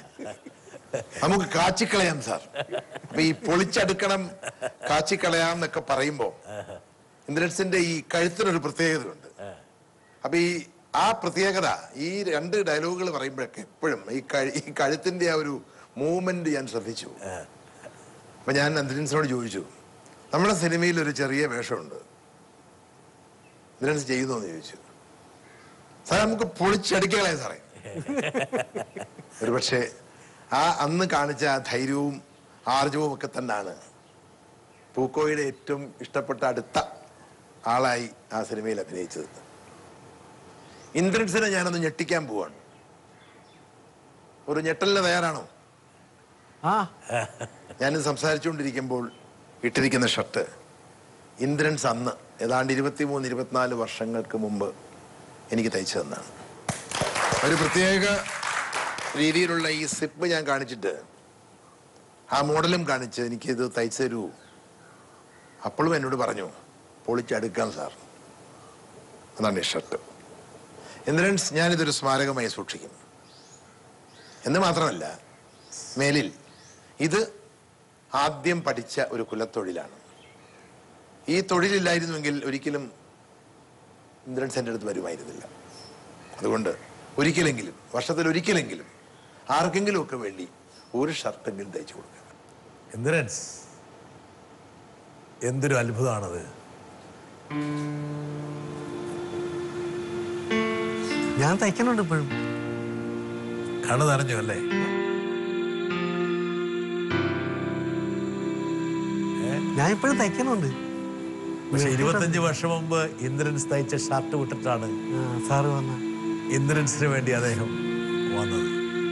നമുക്ക് കാച്ചിക്കളയാം സാർ അപ്പൊ ഈ പൊളിച്ചടുക്കണം കാച്ചിക്കളയാം എന്നൊക്കെ പറയുമ്പോൾ ഇന്ദ്രൻസിന്റെ ഈ കഴുത്തിനൊരു പ്രത്യേകതയുണ്ട് അപ്പൊ ഈ ആ പ്രത്യേകത ഈ രണ്ട് ഡയലോഗുകൾ പറയുമ്പോഴൊക്കെ എപ്പോഴും ഈ കഴു ഈ കഴുത്തിന്റെ ആ ഒരു മൂവ്മെന്റ് ഞാൻ ശ്രദ്ധിച്ചു അപ്പൊ ഞാൻ ഇന്ദ്രൻസിനോട് ചോദിച്ചു നമ്മുടെ സിനിമയിൽ ഒരു ചെറിയ വേഷമുണ്ട് ഇന്ദ്രൻസ് ചെയ്യുന്നു എന്ന് ചോദിച്ചു സാറേ നമുക്ക് പൊളിച്ചടിക്കളെ സാറേ ഒരു പക്ഷേ ആ അന്ന് കാണിച്ച ആ ധൈര്യവും ആർജവും ഒക്കെ തന്നെയാണ് പൂക്കോയുടെ ഏറ്റവും ഇഷ്ടപ്പെട്ട അടുത്ത ആളായി ആ സിനിമയിൽ അഭിനയിച്ചത് ഇന്ദ്രൻസിനെ ഞാനൊന്ന് ഞെട്ടിക്കാൻ പോവാണ് ഒരു ഞെട്ടലിന് തയ്യാറാണോ ആ ഞാനിത് സംസാരിച്ചുകൊണ്ടിരിക്കുമ്പോൾ ഇട്ടിരിക്കുന്ന ഷർട്ട് ഇന്ദ്രൻസ് അന്ന് ഏതാണ്ട് ഇരുപത്തിമൂന്ന് ഇരുപത്തിനാല് വർഷങ്ങൾക്ക് മുമ്പ് എനിക്ക് തയ്ച്ചു തന്നാണ് ഒരു പ്രത്യേക രീതിയിലുള്ള ഈ സിപ്പ് ഞാൻ കാണിച്ചിട്ട് ആ മോഡലും കാണിച്ച് എനിക്കിത് തയ്ച്ചു തരൂ അപ്പോഴും എന്നോട് പറഞ്ഞു പൊളിച്ചടുക്കാം സാർ അതാണ് ഈ ഷർട്ട് ഇന്ദ്രൻസ് ഞാനിതൊരു സ്മാരകമായി സൂക്ഷിക്കും എന്ന് മാത്രമല്ല മേലിൽ ഇത് ആദ്യം പഠിച്ച ഒരു കുലത്തൊഴിലാണ് ഈ തൊഴിലില്ലായിരുന്നുവെങ്കിൽ ഒരിക്കലും ഇന്ദ്രൻസ് എൻ്റെ അടുത്ത് വരുമായിരുന്നില്ല അതുകൊണ്ട് ഒരിക്കലെങ്കിലും വർഷത്തിൽ ഒരിക്കലെങ്കിലും ആർക്കെങ്കിലും ഒക്കെ വേണ്ടി ഒരു ഷർട്ടെങ്കിലും തയ്ച്ചു കൊടുക്കുക ഇന്ദ്രൻസ് എന്തൊരു അത്ഭുതമാണത് ഞാൻ തയ്ക്കണുണ്ട് ഇപ്പോഴും കണ്ണു നിറഞ്ഞു അല്ലേ ഞാൻ ഇപ്പോഴും തയ്ക്കണുണ്ട് പക്ഷെ ഇരുപത്തഞ്ച് വർഷം മുമ്പ് ഇന്ദ്രൻസ് തയ്ച്ച ഷർട്ട് വിട്ടിട്ടാണ് ആ, സാറ് വന്ന ഇന്ദ്രൻസിന് വേണ്ടി അദ്ദേഹം വന്നത്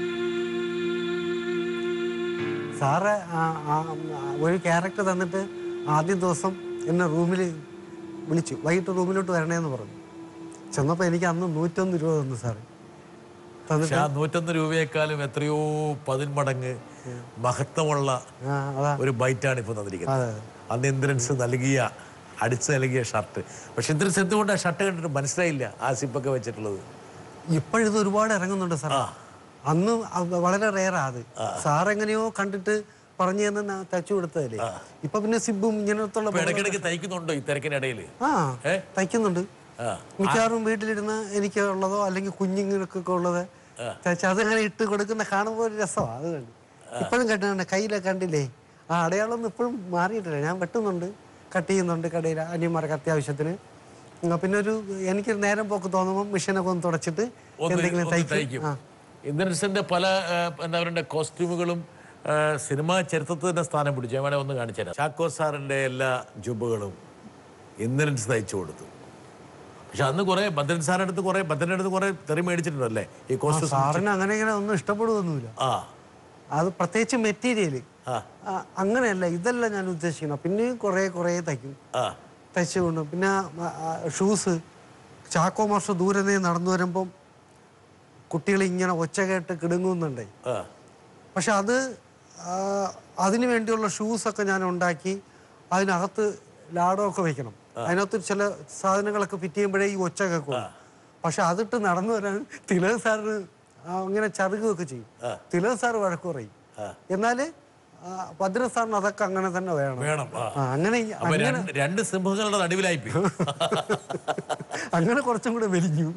സാറ് ആ- ആ- ആ ഒരു ക്യാരക്ടർ തന്നിട്ട് ആദ്യ ദിവസം എന്നെ റൂമിൽ വിളിച്ചു വൈകിട്ട് റൂമിലോട്ട് വരണേന്ന് പറഞ്ഞു ചെന്നപ്പോൾ എനിക്ക് അന്ന് നൂറ്റൊന്ന് രൂപ തന്നു സാറ് പക്ഷെ ആ നൂറ്റൊന്ന് രൂപയെക്കാളും എത്രയോ പതിന്മടങ്ങ് മഹത്വമുള്ള ആ അതാ ഒരു ബൈറ്റാണ് ഇപ്പൊ തന്നിരിക്കുന്നത് അന്ന് ഇന്ദ്രൻസ് നൽകിയ അടിച്ചു നൽകിയ ഷർട്ട് പക്ഷെ ഇന്ദ്രൻസ് എന്തുകൊണ്ട് ആ ഷർട്ട് കണ്ടിട്ട് മനസ്സിലായില്ല ആ സിപ്പൊക്കെ വെച്ചിട്ടുള്ളത് ഇപ്പോഴിത് ഒരുപാട് ഇറങ്ങുന്നുണ്ട് സാർ അന്ന് അത് വളരെ റേറാ അത് സാർ എങ്ങനെയോ കണ്ടിട്ട് പറഞ്ഞു തന്നെ ഞാൻ തച്ചു കൊടുത്തതല്ലേ ഇപ്പൊ പിന്നെ സിബും ഇങ്ങനത്തുള്ള ഇപ്പൊ ഇടയ്ക്കിടയ്ക്ക് തയ്ക്കുന്നുണ്ടോ ഈ തിരക്കിനിടയിൽ ആ ഏ? തയ്ക്കുന്നുണ്ട് ആ. മിക്കവാറും വീട്ടിലിരുന്ന് എനിക്ക് ഉള്ളതോ അല്ലെങ്കിൽ കുഞ്ഞുങ്ങൾക്കൊക്കെ ഉള്ളത് തയ്ച്ച് അതങ്ങനെ ഇട്ട് കൊടുക്കുന്ന കാണുമ്പോൾ ഒരു രസമാണ് അത് കണ്ട് ഇപ്പോഴും കണ്ടുണ്ട് കയ്യിലൊക്കെ കണ്ടില്ലേ ആ അടയാളമൊന്നും ഇപ്പോഴും മാറിയിട്ടില്ല ഞാൻ വെട്ടുന്നുണ്ട് കട്ട് ചെയ്യുന്നുണ്ട് കടയിൽ അനിയന്മാർക്ക് അത്യാവശ്യത്തിന് ഉം, പിന്നെ ഒരു എനിക്ക് നേരം പോക്ക് തോന്നുമ്പോൾ മെഷീനൊക്കെ ഒന്ന് തുടച്ചിട്ട് ഒന്ന് എന്തെങ്കിലും ഒന്ന് തയ്ക്കും തയ്ക്കും ആ ഇന്ദ്രൻസിന്റെ പല ആ, എന്താ പറയുക കോസ്റ്റ്യൂമുകളും ആ, സിനിമാ ചരിത്രത്തിൽ തന്നെ സ്ഥാനം പിടിച്ചു ഞാൻ വേണേ ഒന്ന് കാണിച്ചു തരാം ചാക്കോ സാറിന്റെ എല്ലാ ജുബുകളും ഇന്ദ്രൻസ് തയ്ച്ചു കൊടുത്തു പക്ഷെ അന്ന് കുറെ ഭദ്രൻ സാറിന്റെ അടുത്ത് കുറെ ഭദ്രന്റെ അടുത്ത് കുറെ തെറി മേടിച്ചിട്ടുണ്ടല്ലേ ഈ ആ, കോസ്റ്റ്യൂം സാറിന് അങ്ങനെ ഇങ്ങനെ ഒന്നും ഇഷ്ടപ്പെടുകയൊന്നുമില്ല ആ അത് പ്രത്യേകിച്ച് മെറ്റീരിയൽ ആ. അങ്ങനെയല്ല ഇതല്ല ഞാൻ ഉദ്ദേശിക്കുന്നത് പിന്നെയും കുറേ കുറേ തയ്ക്കും ആ തയ്ച്ചു കൊണ്ട് പിന്നെ ഷൂസ് ചാക്കോ മാസ്റ്റർ ദൂരെ നിന്ന് നടന്നു വരുമ്പം കുട്ടികൾ ഇങ്ങനെ ഒച്ച കേട്ട് കിടുങ്ങുന്നുണ്ടേ ആ പക്ഷെ അത് ആ, അതിന് വേണ്ടിയുള്ള ഷൂസൊക്കെ ഞാൻ ഉണ്ടാക്കി അതിനകത്ത് ലാടമൊക്കെ വെക്കണം അതിനകത്ത് ചില സാധനങ്ങളൊക്കെ ഫിറ്റ് ചെയ്യുമ്പോഴേ ഈ ഒച്ച കേൾക്കും പക്ഷെ അതിട്ട് നടന്നു വരാൻ തിലക് സാറിന് ആ, ഇങ്ങനെ ചറുകുകയൊക്കെ ചെയ്യും തിലക് സാറ് വഴക്ക് പറയും എന്നാല് ആ, ഭദ്ര സാറിന് അതൊക്കെ അങ്ങനെ തന്നെ വേണം വേണം ആ. ആ, അങ്ങനെ അപ്പൊ രണ്ട് രണ്ട് സിംഹങ്ങളുടെ നടുവിലായി പോയി അങ്ങനെ കുറച്ചും കൂടെ വലിഞ്ഞു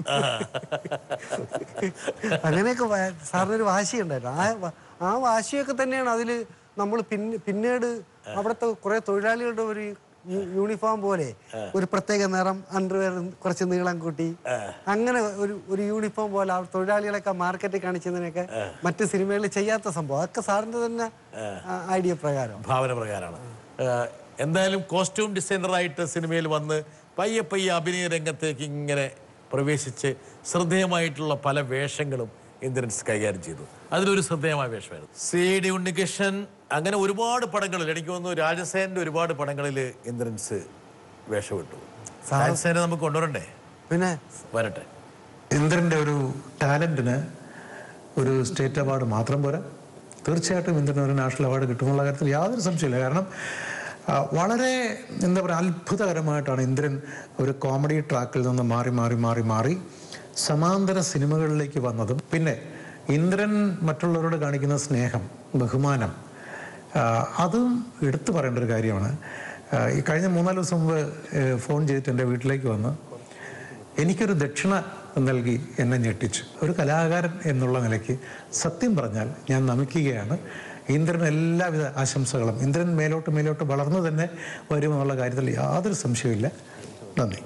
അങ്ങനെയൊക്കെ വ- സാറിനൊരു വാശിയുണ്ടായിരുന്നു ആ വ- ആ വാശിയൊക്കെ തന്നെയാണ് അതിൽ നമ്മൾ പിന്നെ പിന്നീട് അവിടുത്തെ കുറെ തൊഴിലാളികളുടെ ഒരു യു- യൂണിഫോം പോലെ ഒരു പ്രത്യേക നിറം അണ്ടർവെയർ കുറച്ച് നീളം കൂട്ടി അങ്ങനെ ഒരു ഒരു യൂണിഫോം പോലെ ആ തൊഴിലാളികളൊക്കെ മാർക്കറ്റിൽ കാണിച്ചതിനൊക്കെ മറ്റ് സിനിമകളിൽ ചെയ്യാത്ത സംഭവം അതൊക്കെ സാറിന്റെ തന്നെ ഐഡിയ പ്രകാരം ഭാവന പ്രകാരമാണ് ഏഹ്, എന്തായാലും കോസ്റ്റ്യൂം ഡിസൈനറായിട്ട് സിനിമയിൽ വന്ന് പയ്യെ പയ്യെ അഭിനയ രംഗത്തേക്ക് ഇങ്ങനെ പ്രവേശിച്ച് ശ്രദ്ധേയമായിട്ടുള്ള പല വേഷങ്ങളും ഇന്ദ്രൻസ് കൈകാര്യം ചെയ്തു അതിലൊരു ശ്രദ്ധേയമായ വേഷമായിരുന്നു സി ഡി ഉണ്ണികൃഷ്ണൻ അങ്ങനെ ഒരുപാട് പടങ്ങളിൽ എനിക്ക് തോന്നുന്നു രാജസേനന്റെ ഒരുപാട് പടങ്ങളിൽ ഇന്ദ്രൻസ് വേഷമിട്ടു രാജസേന നമുക്ക് കൊണ്ടുവരണ്ടേ പിന്നെ വരട്ടെ ഇന്ദ്രൻ്റെ ഒരു ടാലൻറ്റിന് ഒരു സ്റ്റേറ്റ് അവാർഡ് മാത്രം പോരാ തീർച്ചയായിട്ടും ഇന്ദ്രന് ഒരു നാഷണൽ അവാർഡ് കിട്ടുമെന്നുള്ള കാര്യത്തിൽ യാതൊരു സംശയമില്ല കാരണം ആ, വളരെ എന്താ പറയുക അത്ഭുതകരമായിട്ടാണ് ഇന്ദ്രൻ ഒരു കോമഡി ട്രാക്കിൽ നിന്ന് മാറി മാറി മാറി മാറി സമാന്തര സിനിമകളിലേക്ക് വന്നതും പിന്നെ ഇന്ദ്രൻ മറ്റുള്ളവരോട് കാണിക്കുന്ന സ്നേഹം ബഹുമാനം ആ, അതും എടുത്തു പറയേണ്ട ഒരു കാര്യമാണ് ആ, ഈ കഴിഞ്ഞ മൂന്നാല് ദിവസം മുമ്പ് ഏ, ഫോൺ ചെയ്തിട്ട് എൻ്റെ വീട്ടിലേക്ക് വന്ന് എനിക്കൊരു ദക്ഷിണ നൽകി എന്നെ ഞെട്ടിച്ചു ഒരു കലാകാരൻ എന്നുള്ള നിലയ്ക്ക് സത്യം പറഞ്ഞാൽ ഞാൻ നമിക്കുകയാണ് ഇന്ദ്രൻ എല്ലാവിധ ആശംസകളും ഇന്ദ്രൻ മേലോട്ട് മേലോട്ട് വളർന്നു തന്നെ വരുമെന്നുള്ള കാര്യത്തിൽ യാതൊരു സംശയമില്ല നന്ദി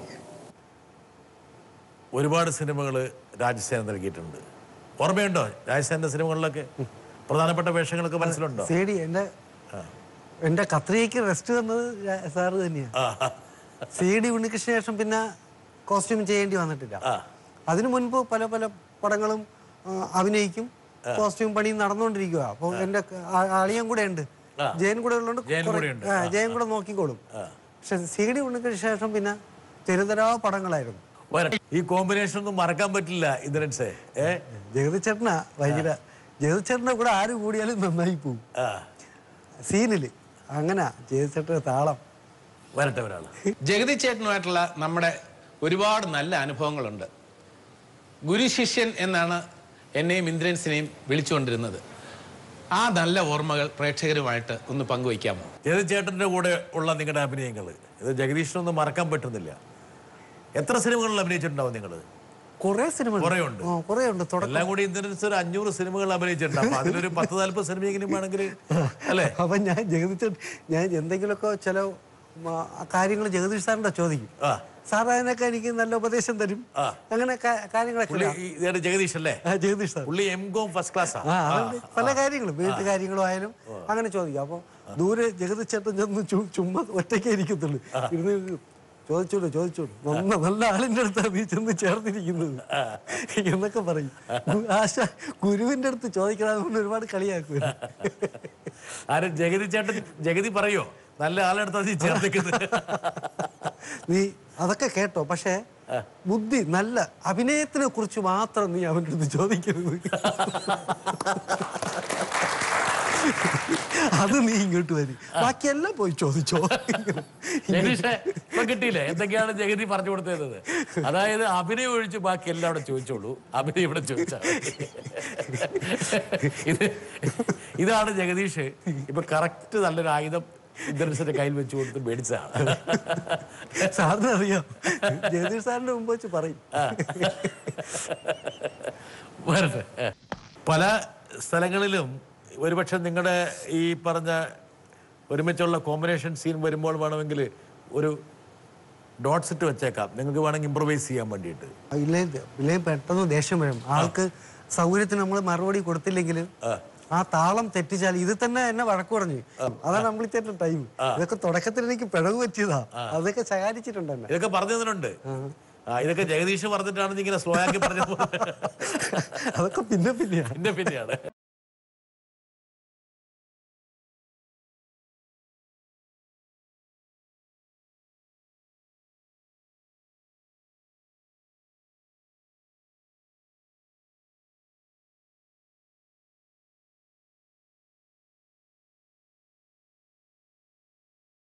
ഒരുപാട് സിനിമകൾ രാജസേന നൽകിയിട്ടുണ്ട് ഓർമ്മയുണ്ടോ രാജസേനന്റെ സിനിമകളിലൊക്കെ പ്രധാനപ്പെട്ട വേഷങ്ങളൊക്കെ മനസ്സിലുണ്ടോ സി ഡി എൻ്റെ എൻ്റെ കത്രികയ്ക്ക് റെസ്റ്റ് തന്നത് രാ- സാറ് തന്നെയാണ് ആ, സി ഡി ഉണ്ണികൃഷ്ണ ശേഷം പിന്നെ കോസ്റ്റ്യൂം ചെയ്യേണ്ടി വന്നിട്ടില്ല ആ. അതിനു മുൻപ് പല പല പടങ്ങളും ആ, അഭിനയിക്കും കോസ്റ്റ്യൂം പണി നടന്നുകൊണ്ടിരിക്കുക അപ്പോൾ എൻ്റെ ആ- അളിയൻ കൂടെ ഉണ്ട് ജയൻ കൂടെ ഉള്ളതുകൊണ്ട് ജയൻ കുറെ- കൂടെയുണ്ട്. ആ, ജയൻ കൂടെ നോക്കിക്കോളും പക്ഷെ സി ഡി ഉണ്ണിക്ക് ശേഷം പിന്നെ തെരുതരാ പടങ്ങളായിരുന്നു വരട്ടെ. ഈ കോമ്പിനേഷൻ ഒന്നും മറക്കാൻ പറ്റില്ല ഇന്ദ്രൻസേ ഏ ജഗതിച്ചേട്ടനാ ഭയങ്കര ജഗതിച്ചേട്ടൻ്റെ കൂടെ ആര് കൂടിയാലും നന്നായി പോവും ആ സീനില് അങ്ങനെ ജഗതിച്ചേട്ടൻ്റെ താളം വരട്ടെ ഒരാള് ജഗതി ചേട്ടനുമായിട്ടുള്ള നമ്മുടെ ഒരുപാട് നല്ല അനുഭവങ്ങളുണ്ട് ഗുരു ശിഷ്യൻ എന്നാണ് എന്നെയും ഇന്ദ്രൻസിനെയും വിളിച്ചുകൊണ്ടിരുന്നത് ആ നല്ല ഓർമ്മകൾ പ്രേക്ഷകരുമായിട്ട് ഒന്ന് പങ്കുവയ്ക്കാമോ ചേട്ടന്റെ കൂടെ ഉള്ള നിങ്ങളുടെ അഭിനയങ്ങൾ ഇത് ജഗദീഷിനൊന്നും മറക്കാൻ പറ്റുന്നില്ല എത്ര സിനിമകളിൽ അഭിനയിച്ചിട്ടുണ്ടാവും നിങ്ങൾ കുറെ സിനിമ കുറേ ഉണ്ട്. കുറെ ഉണ്ട് തുടക്കം എല്ലാം കൂടി ഇന്ദ്രൻസ് ഒരു അഞ്ഞൂറ് സിനിമകൾ അഭിനയിച്ചിട്ടുണ്ട് അപ്പൊ അതിലൊരു പത്ത് നാല്പത് സിനിമയെങ്കിലും വേണമെങ്കിൽ അല്ലേ അപ്പൊ ഞാൻ ജഗദീശൻ ഞാൻ എന്തെങ്കിലുമൊക്കെ ചില കാര്യങ്ങൾ ജഗദീഷ് സാറിന്റെ ചോദിക്കും ആ സാർ അതിനൊക്കെ എനിക്ക് നല്ല ഉപദേശം തരും അങ്ങനെ കാ- കാര്യങ്ങളൊക്കെ പുള്ളി ഈ ഇതേടെ ജഗദീഷ് അല്ലേ ആ, ജഗദീഷ് സാർ പുള്ളി എം കോം ഫസ്റ്റ് ക്ലാസ്സാ ആ അതുകൊണ്ട് പല കാര്യങ്ങളും വീട്ടു കാര്യങ്ങളും ആയാലും അങ്ങനെ ചോദിക്കും അപ്പൊ ദൂരെ ജഗദീഷ് ചേട്ടൻ ചെന്ന് ചു- ചുമ്മാ ഒറ്റയ്ക്കേ ഇരിക്കത്തുള്ളൂ ഇരുന്ന് ചോദിച്ചോളൂ ചോദിച്ചോളൂ നല്ല നല്ല ആളിന്റെ അടുത്താണ് നീ ചെന്ന് ചേർന്നിരിക്കുന്നത് എന്നൊക്കെ പറയും ഗു- ആശ ഗുരുവിന്റെ അടുത്ത് ചോദിക്കണമെന്ന് ഒരുപാട് കളിയാക്കും ആരും ജഗതി ചേട്ടൻ ജഗതി പറയോ നല്ല ആളെടുത്താ നീ ചേർത്തേക്കുന്നത് നീ അതൊക്കെ കേട്ടോ പക്ഷേ ബുദ്ധി നല്ല അഭിനയത്തിനെ കുറിച്ച് മാത്രം നീ അവൻ്റെ അടുത്ത് ചോദിക്കരുത് അത് നീ ഇങ്ങോട്ട് വരും ബാക്കിയെല്ലാം പോയി ചോദിച്ചോ ജഗദീഷേ ഇപ്പൊ കിട്ടിയില്ലേ എന്തൊക്കെയാണ് ജഗതി പറഞ്ഞു കൊടുത്തത് അതായത് അഭിനയം ഒഴിച്ച് ബാക്കി എല്ലാം അവിടെ ചോദിച്ചോളൂ അഭിനയം ഇവിടെ ചോദിച്ചാൽ ഇത് ഇതാണ് ജഗദീഷ് ഇപ്പൊ കറക്റ്റ് നല്ലൊരു ആയുധം ഇന്ദ്രൻസിന്റെ കയ്യിൽ വെച്ച് കൊടുത്ത് മേടിച്ചതാണ് സാറിന് അറിയാം ജഗദീഷ് സാറിന്റെ മുമ്പ് വെച്ച് പറയും വരട്ടെ പല സ്ഥലങ്ങളിലും ഒരുപക്ഷെ നിങ്ങളുടെ ഈ പറഞ്ഞ ഒരുമിച്ചുള്ള കോമ്പിനേഷൻ സീൻ വരുമ്പോൾ വേണമെങ്കിൽ ഒരു ഡോട്ട്സ് ഇട്ട് വെച്ചേക്കാം നിങ്ങൾക്ക് വേണമെങ്കിൽ ഇമ്പ്രവൈസ് ചെയ്യാൻ വേണ്ടിയിട്ട് ഇല്ലേ ഇല്ലേ പെട്ടെന്ന് ദേഷ്യം വരും ആൾക്ക് സൗകര്യത്തിന് നമ്മൾ മറുപടി കൊടുത്തില്ലെങ്കിൽ ആ താളം തെറ്റിച്ചാൽ ഇത് തന്നെ എന്നെ വഴക്ക് പറഞ്ഞു അതാണ് നമ്മളിത്തേറ്റ ടൈം ഇതൊക്കെ തുടക്കത്തിൽ എനിക്ക് പിഴവ് പറ്റിയതാ അതൊക്കെ ശകാരിച്ചിട്ടുണ്ട് എന്നെ ഇതൊക്കെ പറഞ്ഞു തന്നിട്ടുണ്ട് ആ ഇതൊക്കെ ജഗദീഷ് പറഞ്ഞിട്ടാണ് നീ ഇങ്ങനെ സ്ലോ ആക്കി പറഞ്ഞത് അതൊക്കെ പിന്നെ പിന്നെയാ പിന്നെ പിന്നെയാണ്